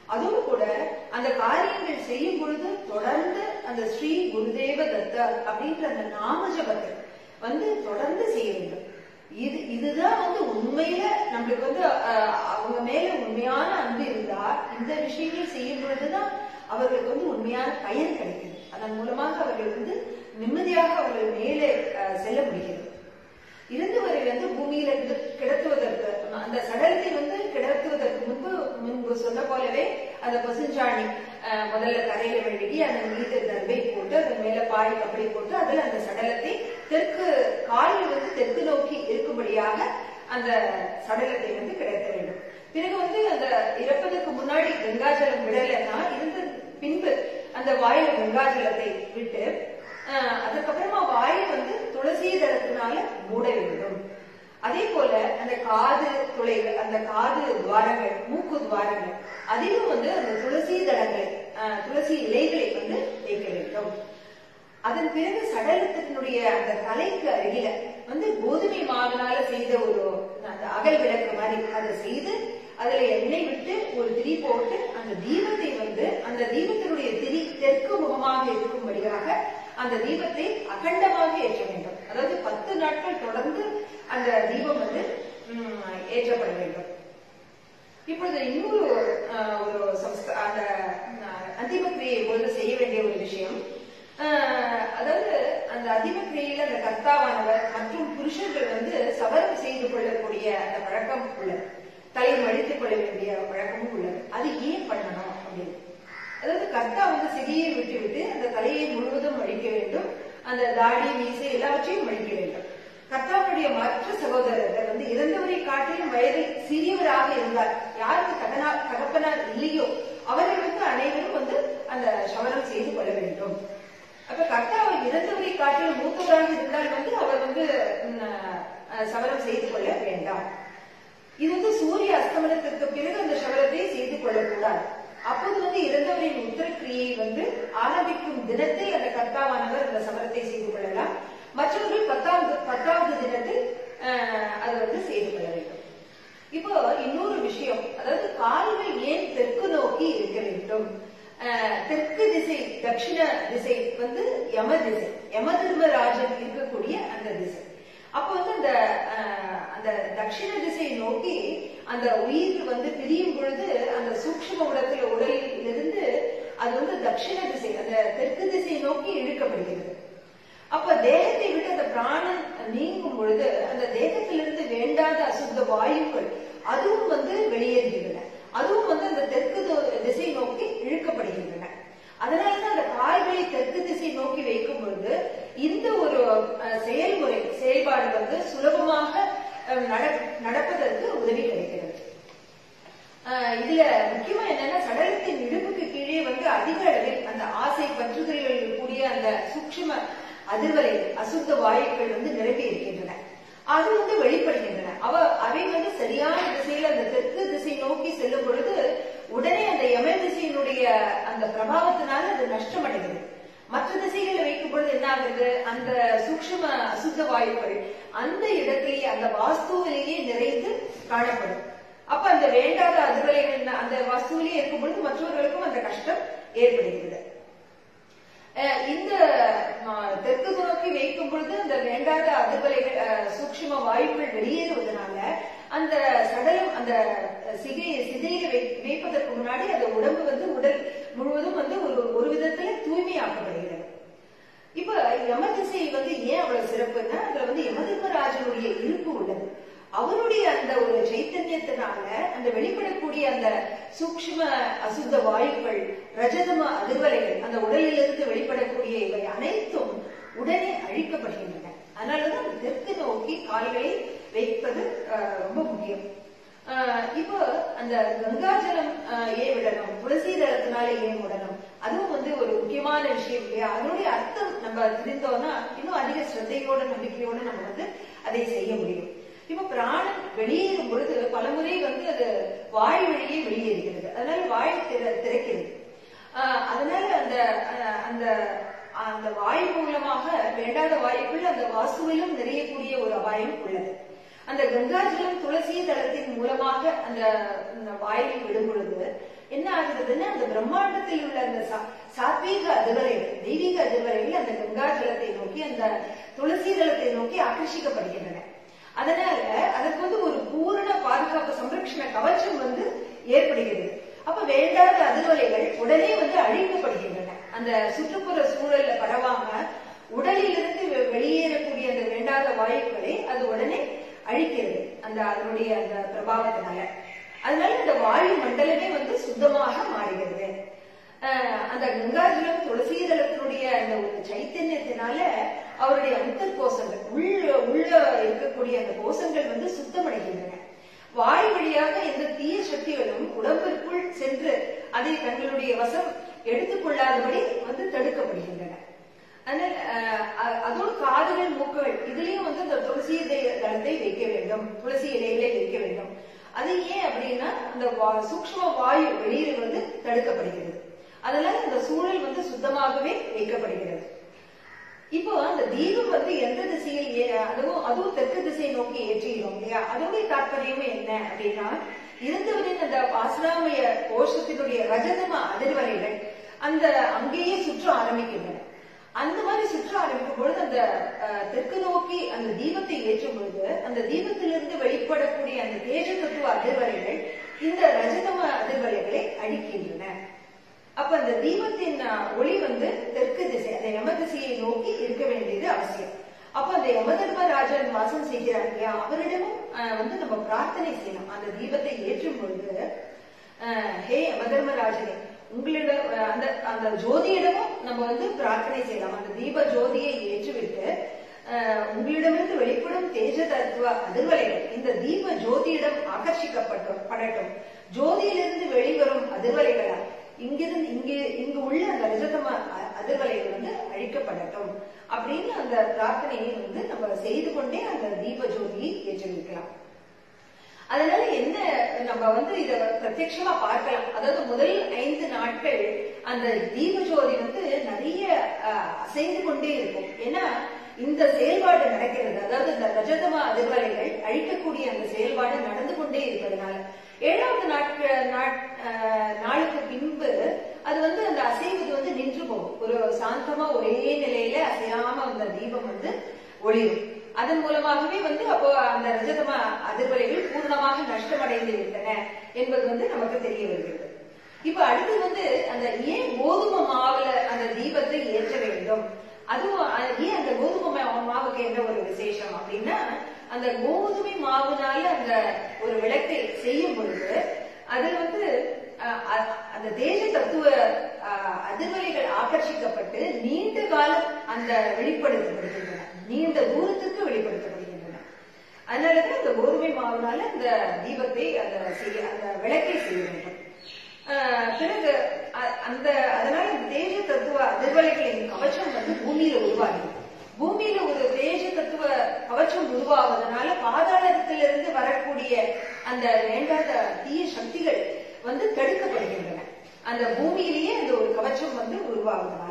அதோடு கூட அந்த காரியங்கள் செய்யும் பொழுது தொடர்ந்து அந்த ஸ்ரீ குருதேவ தத்தா அப்படின்ற அந்த நாம ஜபத்தை வந்து தொடர்ந்து செய்ய வேண்டும் இது இதுதான் வந்து உண்மையில நம்மளுக்கு வந்து அஹ், அவங்க மேல உண்மையான அன்பு இருந்தா இந்த விஷயங்கள் செய்யும் பொழுதுதான் அவர்களுக்கு வந்து உண்மையான பயன் கிடைக்குது அதன் மூலமாக அவர்கள் வந்து நிம்மதியாக அவர்கள் மேலே அஹ், செல்ல முடிகிறது இருந்தவரை வந்து பூமியில கிட- கிடத்துவதற்கு அந்த சடலத்தை வந்து கிடத்துவதற்கு முன்பு முன்பு சொன்ன போலவே அந்த பசுஞ்சாணி அஹ், முதல்ல தரையில மெழுகி அதன் மீது தர்பை போட்டு அதன் மேல பாய் கப்படி போட்டு அதுல அந்த சடலத்தை தெற்கு காலில் வந்து தெற்கு நோக்கி இருக்கும்படியாக அந்த சடலத்தை வந்து கிடத்த வேண்டும் பிறகு வந்து அந்த இறப்பதற்கு முன்னாடி கங்காஜலம் விடலைன்னா இருந்த பின்பு அந்த வாயில கங்காஜலத்தை விட்டு ஆஹ் அதுக்கப்புறமா வாயை வந்து துளசி தளத்தினால மூட வேண்டும் அதே போல அந்த காது துளைகள் அந்த காது துவாரங்கள் மூக்கு துவாரங்கள் அதிலும் வந்து அந்த துளசி தளங்களை ஆஹ் துளசி இலைகளை வந்து வைக்க வேண்டும் அதன் பிறகு சடலத்தினுடைய அந்த தலைக்கு அருகில வந்து கோதுமை மாவினால செய்த ஒரு அந்த அகல் விளக்கு மாதிரி அதை செய்து அதுல எண்ணெய் விட்டு ஒரு திரி போட்டு அந்த தீபத்தை வந்து அந்த தீபத்தினுடைய திரி தெற்கு முகமாக இருக்கும்படியாக அந்த தீபத்தை அகண்டமாக ஏற்ற வேண்டும் அதாவது பத்து நாட்கள் தொடர்ந்து அந்த தீபம் வந்து ம், ஏற்றப்பட வேண்டும் இப்பொழுது இன்னொரு அஹ், ஒரு சம்ஸ்க அந்த அஹ், அந்திம கிரியை பொழுது செய்ய வேண்டிய ஒரு விஷயம் அஹ், அதாவது அந்த அதிம கிரியையில அந்த கர்த்தாவானவர் மற்றும் புருஷர்கள் வந்து சவரம் செய்து கொள்ளக்கூடிய அந்த பழக்கம் உள்ளது தலை மடித்துக் கொள்ள வேண்டிய பழக்கமும் உள்ளது அது ஏன் பண்ணணும் அப்படின்னு அதாவது கர்த்தா வந்து சிறியை விட்டு விட்டு அந்த தலையை முழுவதும் மடிக்க வேண்டும் அந்த தாடி மீசை எல்லாவற்றையும் மடிக்க வேண்டும் கர்த்தாவுடைய மற்ற சகோதரர்கள் வந்து இறந்தவரை காட்டிலும் வயதில் சிறியவராக இருந்தார் யாருக்கு தகனா தகப்பனார் இல்லையோ அவர்களுக்கு அனைவரும் வந்து அந்த சவரம் செய்து கொள்ள வேண்டும் அப்ப கர்த்தா அவர் இறந்தவரை காட்டிலும் மூத்தவராக இருந்தால் வந்து அவர் வந்து ம், அஹ், சவரம் செய்து கொள்ள வேண்டாம் இது வந்து சூரிய அஸ்தமனத்திற்கு பிறகு அந்த சவரத்தை செய்து கொள்ளக்கூடாது அப்போது வந்து இறந்தவரின் உத்தரக்கிரியை வந்து ஆரம்பிக்கும் தினத்தில் அந்த கர்த்தாவானவர் அந்த சவரத்தை செய்து கொள்ளலாம் மற்றவர்கள் பத்தாவது பத்தாவது தினத்தில் அஹ், அதை வந்து செய்து கொள்ள வேண்டும் இப்போ இன்னொரு விஷயம் அதாவது கால்கள் ஏன் தெற்கு நோக்கி இருக்க வேண்டும் அஹ், தெற்கு திசை தட்சிண திசை வந்து யம திசை யம தர்மராஜன் இருக்கக்கூடிய அந்த திசை அப்போ வந்து அந்த அஹ், அந்த தட்சிண திசை நோக்கி அந்த உயிர் வந்து பிரியும் பொழுது அந்த சூக்ஷ்ம உடத்துல உடலில் இருந்து அது வந்து தட்சிண திசை அந்த தெற்கு திசை நோக்கி இழுக்கப்படுகிறது அப்ப தேகத்தை விட்டு அந்த பிராணன் நீங்கும் பொழுது அந்த தேகத்திலிருந்து வேண்டாத அசுத்த வாயுக்கள் அதுவும் வந்து வெளியேறுகின்றன அதுவும் வந்து அந்த தெற்கு தோ- திசை நோக்கி இழுக்கப்படுகின்றன அதனாலதான் அந்த கால்களை தெற்கு திசை நோக்கி வைக்கும் பொழுது இந்த ஒரு அஹ், செயல்முறை செயல்பாடு வந்து சுலபமாக அஹ், நட- நடப்பதற்கு உதவி கிடைக்கிறது ஆஹ் இதுல முக்கியமா என்னன்னா சடலத்தின் இடுப்புக்கு கீழே வந்து அதிக அளவில் அந்த ஆசை பற்றுதல்கள் கூடிய அந்த சூக்ஷ்ம அதிர்வலை அசுத்த வாயுக்கள் வந்து நிரம்பி இருக்கின்றன அது வந்து வெளிப்படுகின்றன அவ அவை வந்து சரியான திசையில அந்த தெற்கு திசை நோக்கி செல்லும் பொழுது உடனே அந்த யம திசையினுடைய அந்த பிரபாவத்தினால அது நஷ்டமடைகிறது மற்ற திசைகளை வைக்கும் பொழுது என்ன ஆகுது அந்த சூக்ஷ்ம அசுத்த வாயுக்கள் அந்த இடத்திலேயே அந்த வாஸ்துவிலேயே நிறைந்து காணப்படும் அப்ப அந்த வேண்டாத அதிர்வலைகள் அந்த வசூலியே இருக்கும் பொழுது மற்றவர்களுக்கும் அந்த கஷ்டம் ஏற்படுகிறது அஹ் இந்த ம- தெற்கு நோக்கி வைக்கும் பொழுது அந்த வேண்டாத அதிர்வலைகள் அஹ், சூக்ஷ்ம வாயுக்கள் வெளியேறுவதனால அந்த சடலம் அந்த சிகை சிதையை வை- வைப்பதற்கு முன்னாடி அந்த உடம்பு வந்து உடல் முழுவதும் வந்து ஒரு ஒரு விதத்துல தூய்மையாக்கப்படுகிறது இப்ப யமதிசை வந்து ஏன் அவ்வளவு சிறப்புன்னா அதுல வந்து யமதர்மராஜனுடைய இருப்பு உள்ளது அவருடைய அந்த ஒரு சைத்தன்யத்தினால அந்த வெளிப்படக்கூடிய அந்த சூக்ஷ்ம அசுத்த வாயுக்கள் ரஜதம அதிர்வலைகள் அந்த உடலிலிருந்து வெளிப்படக்கூடிய இவை அனைத்தும் உடனே அழிக்கப்படுகின்றன அதனாலதான் அந்த தெற்கு நோக்கி கால்களை வைப்பது அஹ், ரொம்ப முக்கியம் ஆஹ் இப்போ அந்த கங்காஜலம் ஆஹ் ஏன் விடணும் துளசி தளத்தினால ஏன் விடணும் அதுவும் வந்து ஒரு முக்கியமான விஷயம் இல்லையா அதனுடைய அர்த்தம் நம்ம தெரிந்தோம்னா இன்னும் அதிக ஸ்ரத்தையோட நம்பிக்கையோட நம்ம வந்து அதை செய்ய முடியும் இப்ப பிராணன் வெளியேறும் பொழுது பலமுறை வந்து அது வாய் வழியே வெளியேறுகிறது அதனால வாய் திற- திறக்கிறது ஆஹ் அதனால அந்த ஆஹ் அந்த அந்த வாயு மூலமாக வேண்டாத வாயுக்கள் அந்த வாசுவிலும் நிறையக்கூடிய ஒரு அபாயம் உள்ளது அந்த கங்காஜலம் துளசி தளத்தின் மூலமாக அந்த அந்த வாயில் விடும் பொழுது என்ன ஆகுதுன்னா அந்த பிரம்மாண்டத்தில் உள்ள அந்த சா- சாத்வீக அதிர்வலைகள் தெய்வீக அதிர்வலைகள் அந்த கங்காஜலத்தை நோக்கி அந்த துளசி தளத்தை நோக்கி ஆக்கர்ஷிக்கப்படுகின்றன அதனால அதற்கு வந்து ஒரு பூரண பாதுகாப்பு சம்ரட்சண கவச்சம் வந்து ஏற்படுகிறது அப்ப வேண்டாத அதிர்வலைகள் உடனே வந்து அழிக்கப்படுகின்றன அந்த சுற்றுப்புற சூழல்ல பரவாம உடலிலிருந்து வெ- வெளியேறக்கூடிய அந்த வேண்டாத வாயுக்களை அது உடனே அழிக்கிறது அந்த அதனுடைய அந்த பிரபாவத்தினால அதனால இந்த வாயு மண்டலமே வந்து சுத்தமாக மாறுகிறது அஹ் அந்த கங்காஜலம் துளசீதளத்தினுடைய அந்த ஒரு சைத்தன்யத்தினால அவருடைய அந்தர் கோஷங்கள் உள்ள உள்ள இருக்கக்கூடிய அந்த கோஷங்கள் வந்து சுத்தமடைகின்றன வாய் வழியாக எந்த தீய சக்திகளும் உடம்பிற்குள் சென்று அதை தங்களுடைய வசம் எடுத்துக்கொள்ளாதபடி வந்து தடுக்கப்படுகின்றன அதனால அஹ், அ- அதோடு காதுகள் மூக்குகள் இதுலயும் வந்து இந்த துளசி இலை- தளத்தை வைக்க வேண்டும் துளசி இலைகளை வைக்க வேண்டும் அது ஏன் அப்படின்னா அந்த வா- சூக்ஷ்ம வாயு வெளியிடுவது தடுக்கப்படுகிறது அதனால அந்த சூழல் வந்து சுத்தமாகவே வைக்கப்படுகிறது இப்போ அந்த தீபம் வந்து எந்த திசையில் ஏ- அதுவும் அதுவும் தெற்கு திசையை நோக்கி ஏற்றுகிறோம் இல்லையா அதோடைய தாற்பயமே என்ன அப்படின்னா இருந்தவரின் அந்த ஆசிராமய கோஷத்தினுடைய ரஜதம அதிர்வலைகள் அந்த அங்கேயே சுற்ற ஆரம்பிக்கின்றன அந்த மாதிரி சுற்ற ஆரம்பிக்கும் பொழுது அந்த அஹ், தெற்கு நோக்கி அந்த தீபத்தை ஏற்றும் பொழுது அந்த தீபத்திலிருந்து வெளிப்படக்கூடிய அந்த தேஜ தத்துவ அதிர்வலைகள் இந்த ரஜதம அதிர்வலைகளை அழிக்கின்றன அப்ப அந்த தீபத்தின் அஹ், ஒளி வந்து தெற்கு திசை அந்த யம திசையை நோக்கி இருக்க வேண்டியது அவசியம் அப்ப அந்த யமதர்மராஜன் வாசம் செய்கிறார் இல்லையா அவரிடமும் அஹ், வந்து நம்ம பிரார்த்தனை செய்யலாம் அந்த தீபத்தை ஏற்றும் பொழுது அஹ், ஹே யமதர்மராஜனே உங்களிடம் அஹ், அந்த அந்த ஜோதியிடமும் நம்ம வந்து பிரார்த்தனை செய்யலாம் அந்த தீப ஜோதியை ஏற்றுவிட்டு அஹ், உங்களிடமிருந்து வெளிப்படும் தேஜ தத்துவ அதிர்வலைகள் இந்த தீப ஜோதியிடம் ஆகர்ஷிக்கப்பட்டும் படட்டும் ஜோதியிலிருந்து வெளிவரும் அதிர்வலைகளால் இங்கிருந்து இங்கே இங்கு உள்ள அந்த ரஜதம அ- அதிர்வலைகள் வந்து அழிக்கப்படட்டும் அப்படின்னு அந்த பிரார்த்தனையை வந்து நம்ம செய்து கொண்டே அந்த தீப ஜோதியை ஏற்றி வைக்கலாம் அதனால என்ன நம்ம வந்து இத பிரத்யட்சமா பார்க்கலாம் அதாவது முதல் ஐந்து நாட்கள் அந்த தீப ஜோதி வந்து நிறைய அஹ், அசைந்து கொண்டே இருக்கும் ஏன்னா இந்த செயல்பாடு நடக்கிறது அதாவது இந்த ரஜதம அதிர்வலைகள் அழிக்கக்கூடிய அந்த செயல்பாடு நடந்து கொண்டே இருப்பதனால ஏழாவது நாட்க நாட்- அஹ், நாளுக்கு பின்பு அது வந்து அந்த அசைவது வந்து நின்று போகும் ஒரு சாந்தமா ஒரே நிலையில அசையாம அந்த தீபம் வந்து ஒளிரும் அதன் மூலமாகவே வந்து அப்போ அந்த ரஜதம அதிர்வலைகள் பூர்ணமாக நஷ்டமடைந்து விட்டன என்பது வந்து நமக்கு தெரிய வருகிறது இப்ப அடுத்து வந்து அந்த ஏன் கோதுமை மாவுல அந்த தீபத்தை ஏற்ற வேண்டும் அதுவும் அ- ஏன் அந்த கோதுமை மா- மாவுக்கு என்ன ஒரு விசேஷம் அப்படின்னா அந்த கோதுமை மாவுனால அந்த ஒரு விளக்கை செய்யும் பொழுது அதுல வந்து அஹ், அ- அந்த தேஜ தத்துவ அஹ், அதிர்வலைகள் ஆகர்ஷிக்கப்பட்டு நீண்ட காலம் அந்த வெளிப்படுத்தப்படுகின்றன நீண்ட தூரத்துக்கு வெளிப்படுத்தப்படுகின்றன அதனாலதான் அந்த கோதுமை மாவுனால அந்த தீபத்தை அந்த செய்ய அந்த விளக்கை செய்ய வேண்டும் ஆஹ் பிறகு அ- அந்த அதனால இந்த தேஜ தத்துவ அதிர்வலைகளின் கவச்சம் வந்து பூமியில உருவாகுது பூமியில ஒரு தேஜ தத்துவ கவச்சம் உருவாவதனால பாதாளத்திலிருந்து வரக்கூடிய அந்த வேண்டாத தீய சக்திகள் வந்து தடுக்கப்படுகின்றன அந்த பூமியிலேயே அந்த ஒரு கவச்சம் வந்து உருவாவதனால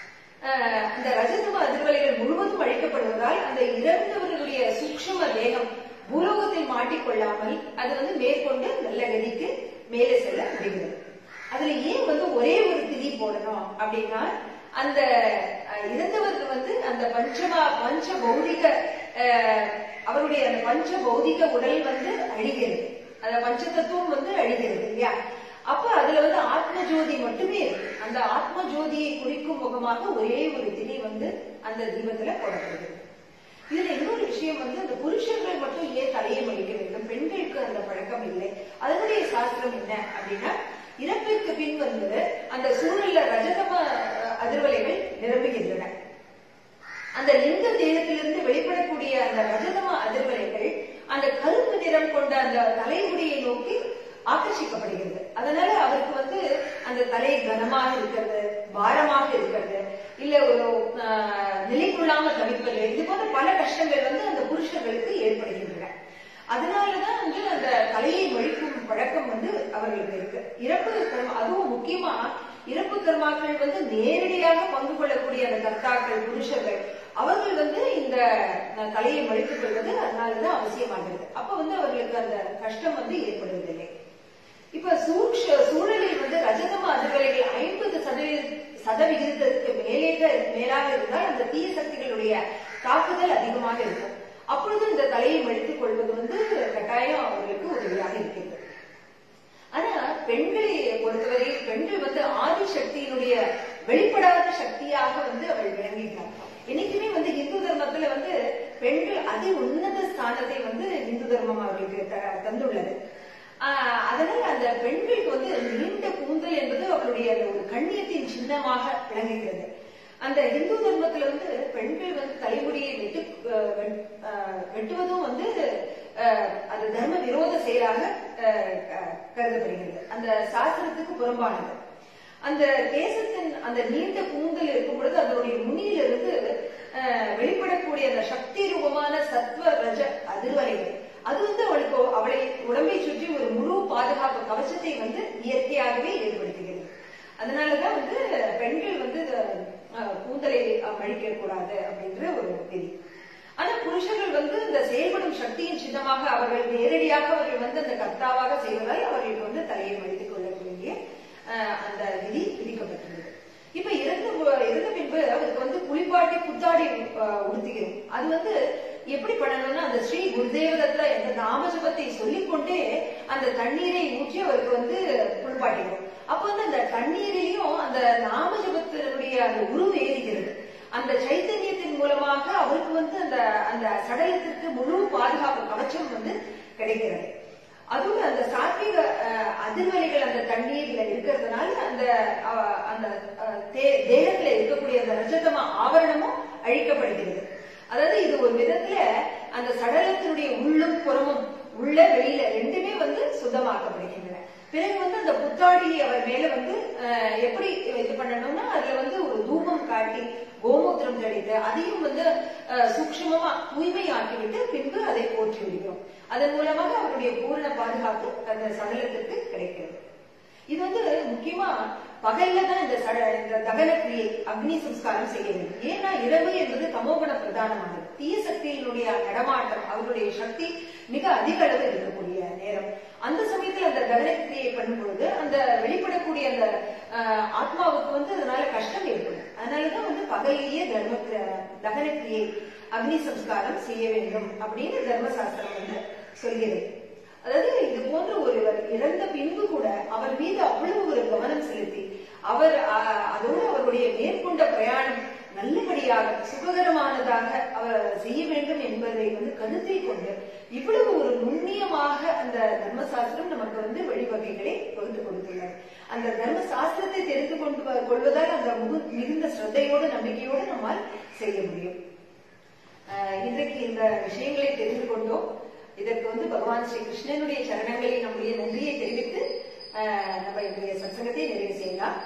ஆஹ் அந்த ரஜதம அதிர்வலைகள் முழுவதும் அழிக்கப்படுவதால் அந்த இறந்தவர்களுடைய சூக்ஷ்ம தேகம் பூலோகத்தில் மாட்டிக்கொள்ளாமல் அது வந்து மேற்கொண்டு நல்ல கதிக்கு மேலே செல்ல முடிகிறது அதுல ஏன் வந்து ஒரே ஒரு திதி போடணும் அப்படின்னா அந்த அஹ், இறந்தவர்கள் வந்து அந்த பஞ்சமா பஞ்ச பௌதிக அஹ், அவருடைய அந்த பஞ்ச பௌதிக உடல் வந்து அழிகிறது அந்த பஞ்ச தத்துவம் வந்து அழிகிறது இல்லையா அப்ப அதுல வந்து ஆத்ம ஜோதி மட்டுமே இருக்கு அந்த ஆத்ம ஜோதியை குறிக்கும் முகமாக ஒரே ஒரு திதி வந்து அந்த தீபத்துல போடப்படுகிறது இதுல இன்னொரு விஷயம் வந்து அந்த புருஷர்கள் மட்டும் ஏன் தலையை மடிக்க வேண்டும் பெண்களுக்கு அந்த பழக்கம் இல்லை அதனுடைய சாஸ்திரம் என்ன அப்படின்னா இறப்பிற்கு பின் வந்து அந்த சூழல்ல ரஜதம அஹ், அதிர்வலைகள் நிரம்புகின்றன அந்த லிங்க தேகத்திலிருந்து வெளிப்படக்கூடிய அந்த ரஜதம அதிர்வலைகள் அந்த கருப்பு நிறம் கொண்ட அந்த தலைமுடியை நோக்கி ஆகர்ஷிக்கப்படுகிறது அதனால அவருக்கு வந்து அந்த தலை கனமாக இருக்கிறது பாரமாக இருக்கிறது இல்ல ஒரு ஆஹ், நிலை கொள்ளாம தவிப்பது இது போன்ற பல கஷ்டங்கள் வந்து அந்த புருஷர்களுக்கு ஏற்படுகின்றன அதனாலதான் வந்து அந்த தலையை மழிக்கும் பழக்கம் வந்து அவர்களுக்கு இருக்கு இறப்பு கர்மா அதுவும் முக்கியமா இறப்பு கர்மாக்கள் வந்து நேரடியாக பங்கு கொள்ளக்கூடிய அந்த கர்த்தாக்கள் புருஷர்கள் அவர்கள் வந்து இந்த அஹ், தலையை மழித்துக் கொள்வது அதனாலதான் அவசியமாகிறது அப்ப வந்து அவர்களுக்கு அந்த கஷ்டம் வந்து ஏற்படுவதில்லை இப்ப சூக்ஷ சூழலில் ரஜதம அதிர்வலைகள் ஐம்பது சதவீத சதவிகிதத்துக்கு மேலே மேலாக இருந்தால் அந்த தீய சக்திகளுடைய தாக்குதல் அதிகமாக இருக்கும் அப்பொழுது இந்த தலையை மடித்துக் கொள்வது வந்து கட்டாயம் அவர்களுக்கு உதவியாக இருக்கிறது ஆனா பெண்களை பொறுத்தவரையில் பெண்கள் வந்து ஆதி சக்தியினுடைய வெளிப்படாத சக்தியாக வந்து அவள் விளங்குகிறார் என்னைக்குமே வந்து இந்து தர்மத்துல வந்து பெண்கள் அதி உன்னத ஸ்தானத்தை வந்து இந்து தர்மம் அவர்களுக்கு த- தந்துள்ளது ஆஹ் அதனால அந்த பெண்களுக்கு வந்து நீண்ட கூந்தல் என்பது அவளுடைய அந்த ஒரு கண்ணியத்தின் சின்னமாக விளங்குகிறது அந்த இந்து தர்மத்துல வந்து பெண்கள் வந்து தலைமுடியை வெட்டு அஹ் வெட்- அஹ் வெட்டுவதும் வந்து அஹ், அது தர்ம விரோத செயலாக அஹ், க- கருதப்படுகிறது அந்த சாஸ்திரத்துக்கு புறம்பானது அந்த கேசத்தின் அந்த நீண்ட கூந்தல் இருக்கும் பொழுது அதனுடைய நுனியிலிருந்து அஹ், வெளிப்படக்கூடிய அந்த சக்தி ரூபமான சத்வ ரஜ அதிர்வலைகள் அது வந்து அவளுக்கு அவளை உடம்பை சுற்றி ஒரு முழு பாதுகாப்பு கவசத்தை வந்து இயற்கையாகவே ஏற்படுத்துகிறது அதனாலதான் வந்து பெண்கள் வந்து அஹ், கூந்தலை மழிக்க கூடாது அப்படின்ற ஒரு விதி ஆனா புருஷர்கள் வந்து இந்த செயல்படும் சக்தியின் சின்னமாக அவர்கள் நேரடியாக அவர்கள் வந்து அந்த கர்த்தாவாக செய்வதால் அவர்களுக்கு வந்து தலையை மடித்துக் கொள்ள வேண்டிய அஹ், அந்த விதி விதிக்கப்பட்டுள்ளது இப்ப இறந்து போ- இறந்த பின்பு அவருக்கு வந்து குளிப்பாட்டி புத்தாடி அஹ், உடுத்துகிறோம் அது வந்து எப்படி பண்ணணும்னா அந்த ஸ்ரீ குருதேவதத்துல இந்த நாமஜபத்தை சொல்லிக்கொண்டே அந்த தண்ணீரை ஊற்றி அவருக்கு வந்து குளிப்பாட்டிக்கிறோம் அப்ப வந்து அந்த தண்ணீரிலையும் அந்த நாமஜபத்தினுடைய அந்த உருவு ஏறுகிறது அந்த சைத்தன்யத்தின் மூலமாக அவருக்கு வந்து அந்த அந்த சடலத்திற்கு முழு பாதுகாப்பு கவச்சம் வந்து கிடைக்கிறது அதுவும் அந்த சாத்விக அஹ், அதிர்வலைகள் அந்த தண்ணீர்ல இருக்கிறதுனால அந்த அஹ், அந்த அஹ், தே- தேகத்துல இருக்கக்கூடிய அந்த ரஜதம ஆவரணமும் அழிக்கப்படுகிறது அதாவது இது ஒரு விதத்துல அந்த சடலத்தினுடைய உள்ளும் புறமும் உள்ள வெளியில ரெண்டுமே வந்து சுத்தமாக்கப்படுகின்றன பிறகு வந்து அந்த புத்தாடி அவர் மேல வந்து அஹ், எப்படி இது பண்ணணும்னா அதுல வந்து ஒரு தூபம் காட்டி கோமூத்திரம் தெளித்து அதையும் வந்து அஹ், சூக்ஷ்மமா தூய்மையாக்கிவிட்டு பின்பு அதை போற்றி விடுகிறோம் அதன் மூலமாக அவருடைய பூரண பாதுகாப்பு அந்த சடலத்திற்கு கிடைக்கிறது இது வந்து முக்கியமா பகல்ல தான் இந்த சட இந்த தகன கிரியை அக்னி சம்ஸ்காரம் செய்ய வேண்டும் ஏன்னா இரவு என்பது தமோகுண பிரதானமானது தீய சக்தியினுடைய நடமாட்டம் அவருடைய சக்தி மிக அதிக அளவு இருக்கக்கூடிய நேரம் அந்த சமயத்துல அந்த தகன கிரியை பண்ணும் பொழுது அந்த வெளிப்படக்கூடிய அந்த ஆஹ், ஆத்மாவுக்கு வந்து அதனால கஷ்டம் ஏற்படும் அதனாலதான் வந்து பகலிலேயே தர்ம கிர- தகன கிரியை அக்னி சம்ஸ்காரம் செய்ய வேண்டும் அப்படின்னு தர்மசாஸ்திரம் வந்து சொல்கிறது அதாவது இது போன்ற ஒருவர் இறந்த பின்பு கூட அவர் மீது அவ்வளவு ஒரு கவனம் செலுத்தி அவர் அஹ், அதோடு அவருடைய மேற்கொண்ட பிரயாணம் நல்லபடியாக சுககரமானதாக அவர் செய்ய வேண்டும் என்பதை வந்து கருத்தில் கொண்டு இவ்வளவு ஒரு நுண்ணியமாக அந்த தர்மசாஸ்திரம் நமக்கு வந்து வழிவகைகளை வகுத்து கொடுத்துள்ளார் அந்த தர்ம சாஸ்திரத்தை தெரிந்து கொண்டு வ- கொள்வதால் அந்த முகு- மிகுந்த ஸ்ரத்தையோடு நம்பிக்கையோடு நம்மால் செய்ய முடியும் ஆஹ் இன்றைக்கு இந்த விஷயங்களை தெரிந்து கொண்டோம் இதற்கு வந்து பகவான் ஸ்ரீ கிருஷ்ணனுடைய சரணங்களில் நம்முடைய நன்றியை தெரிவித்து ஆஹ் நம்ம இன்றைய சத்சங்கத்தை நிறைவு செய்யலாம்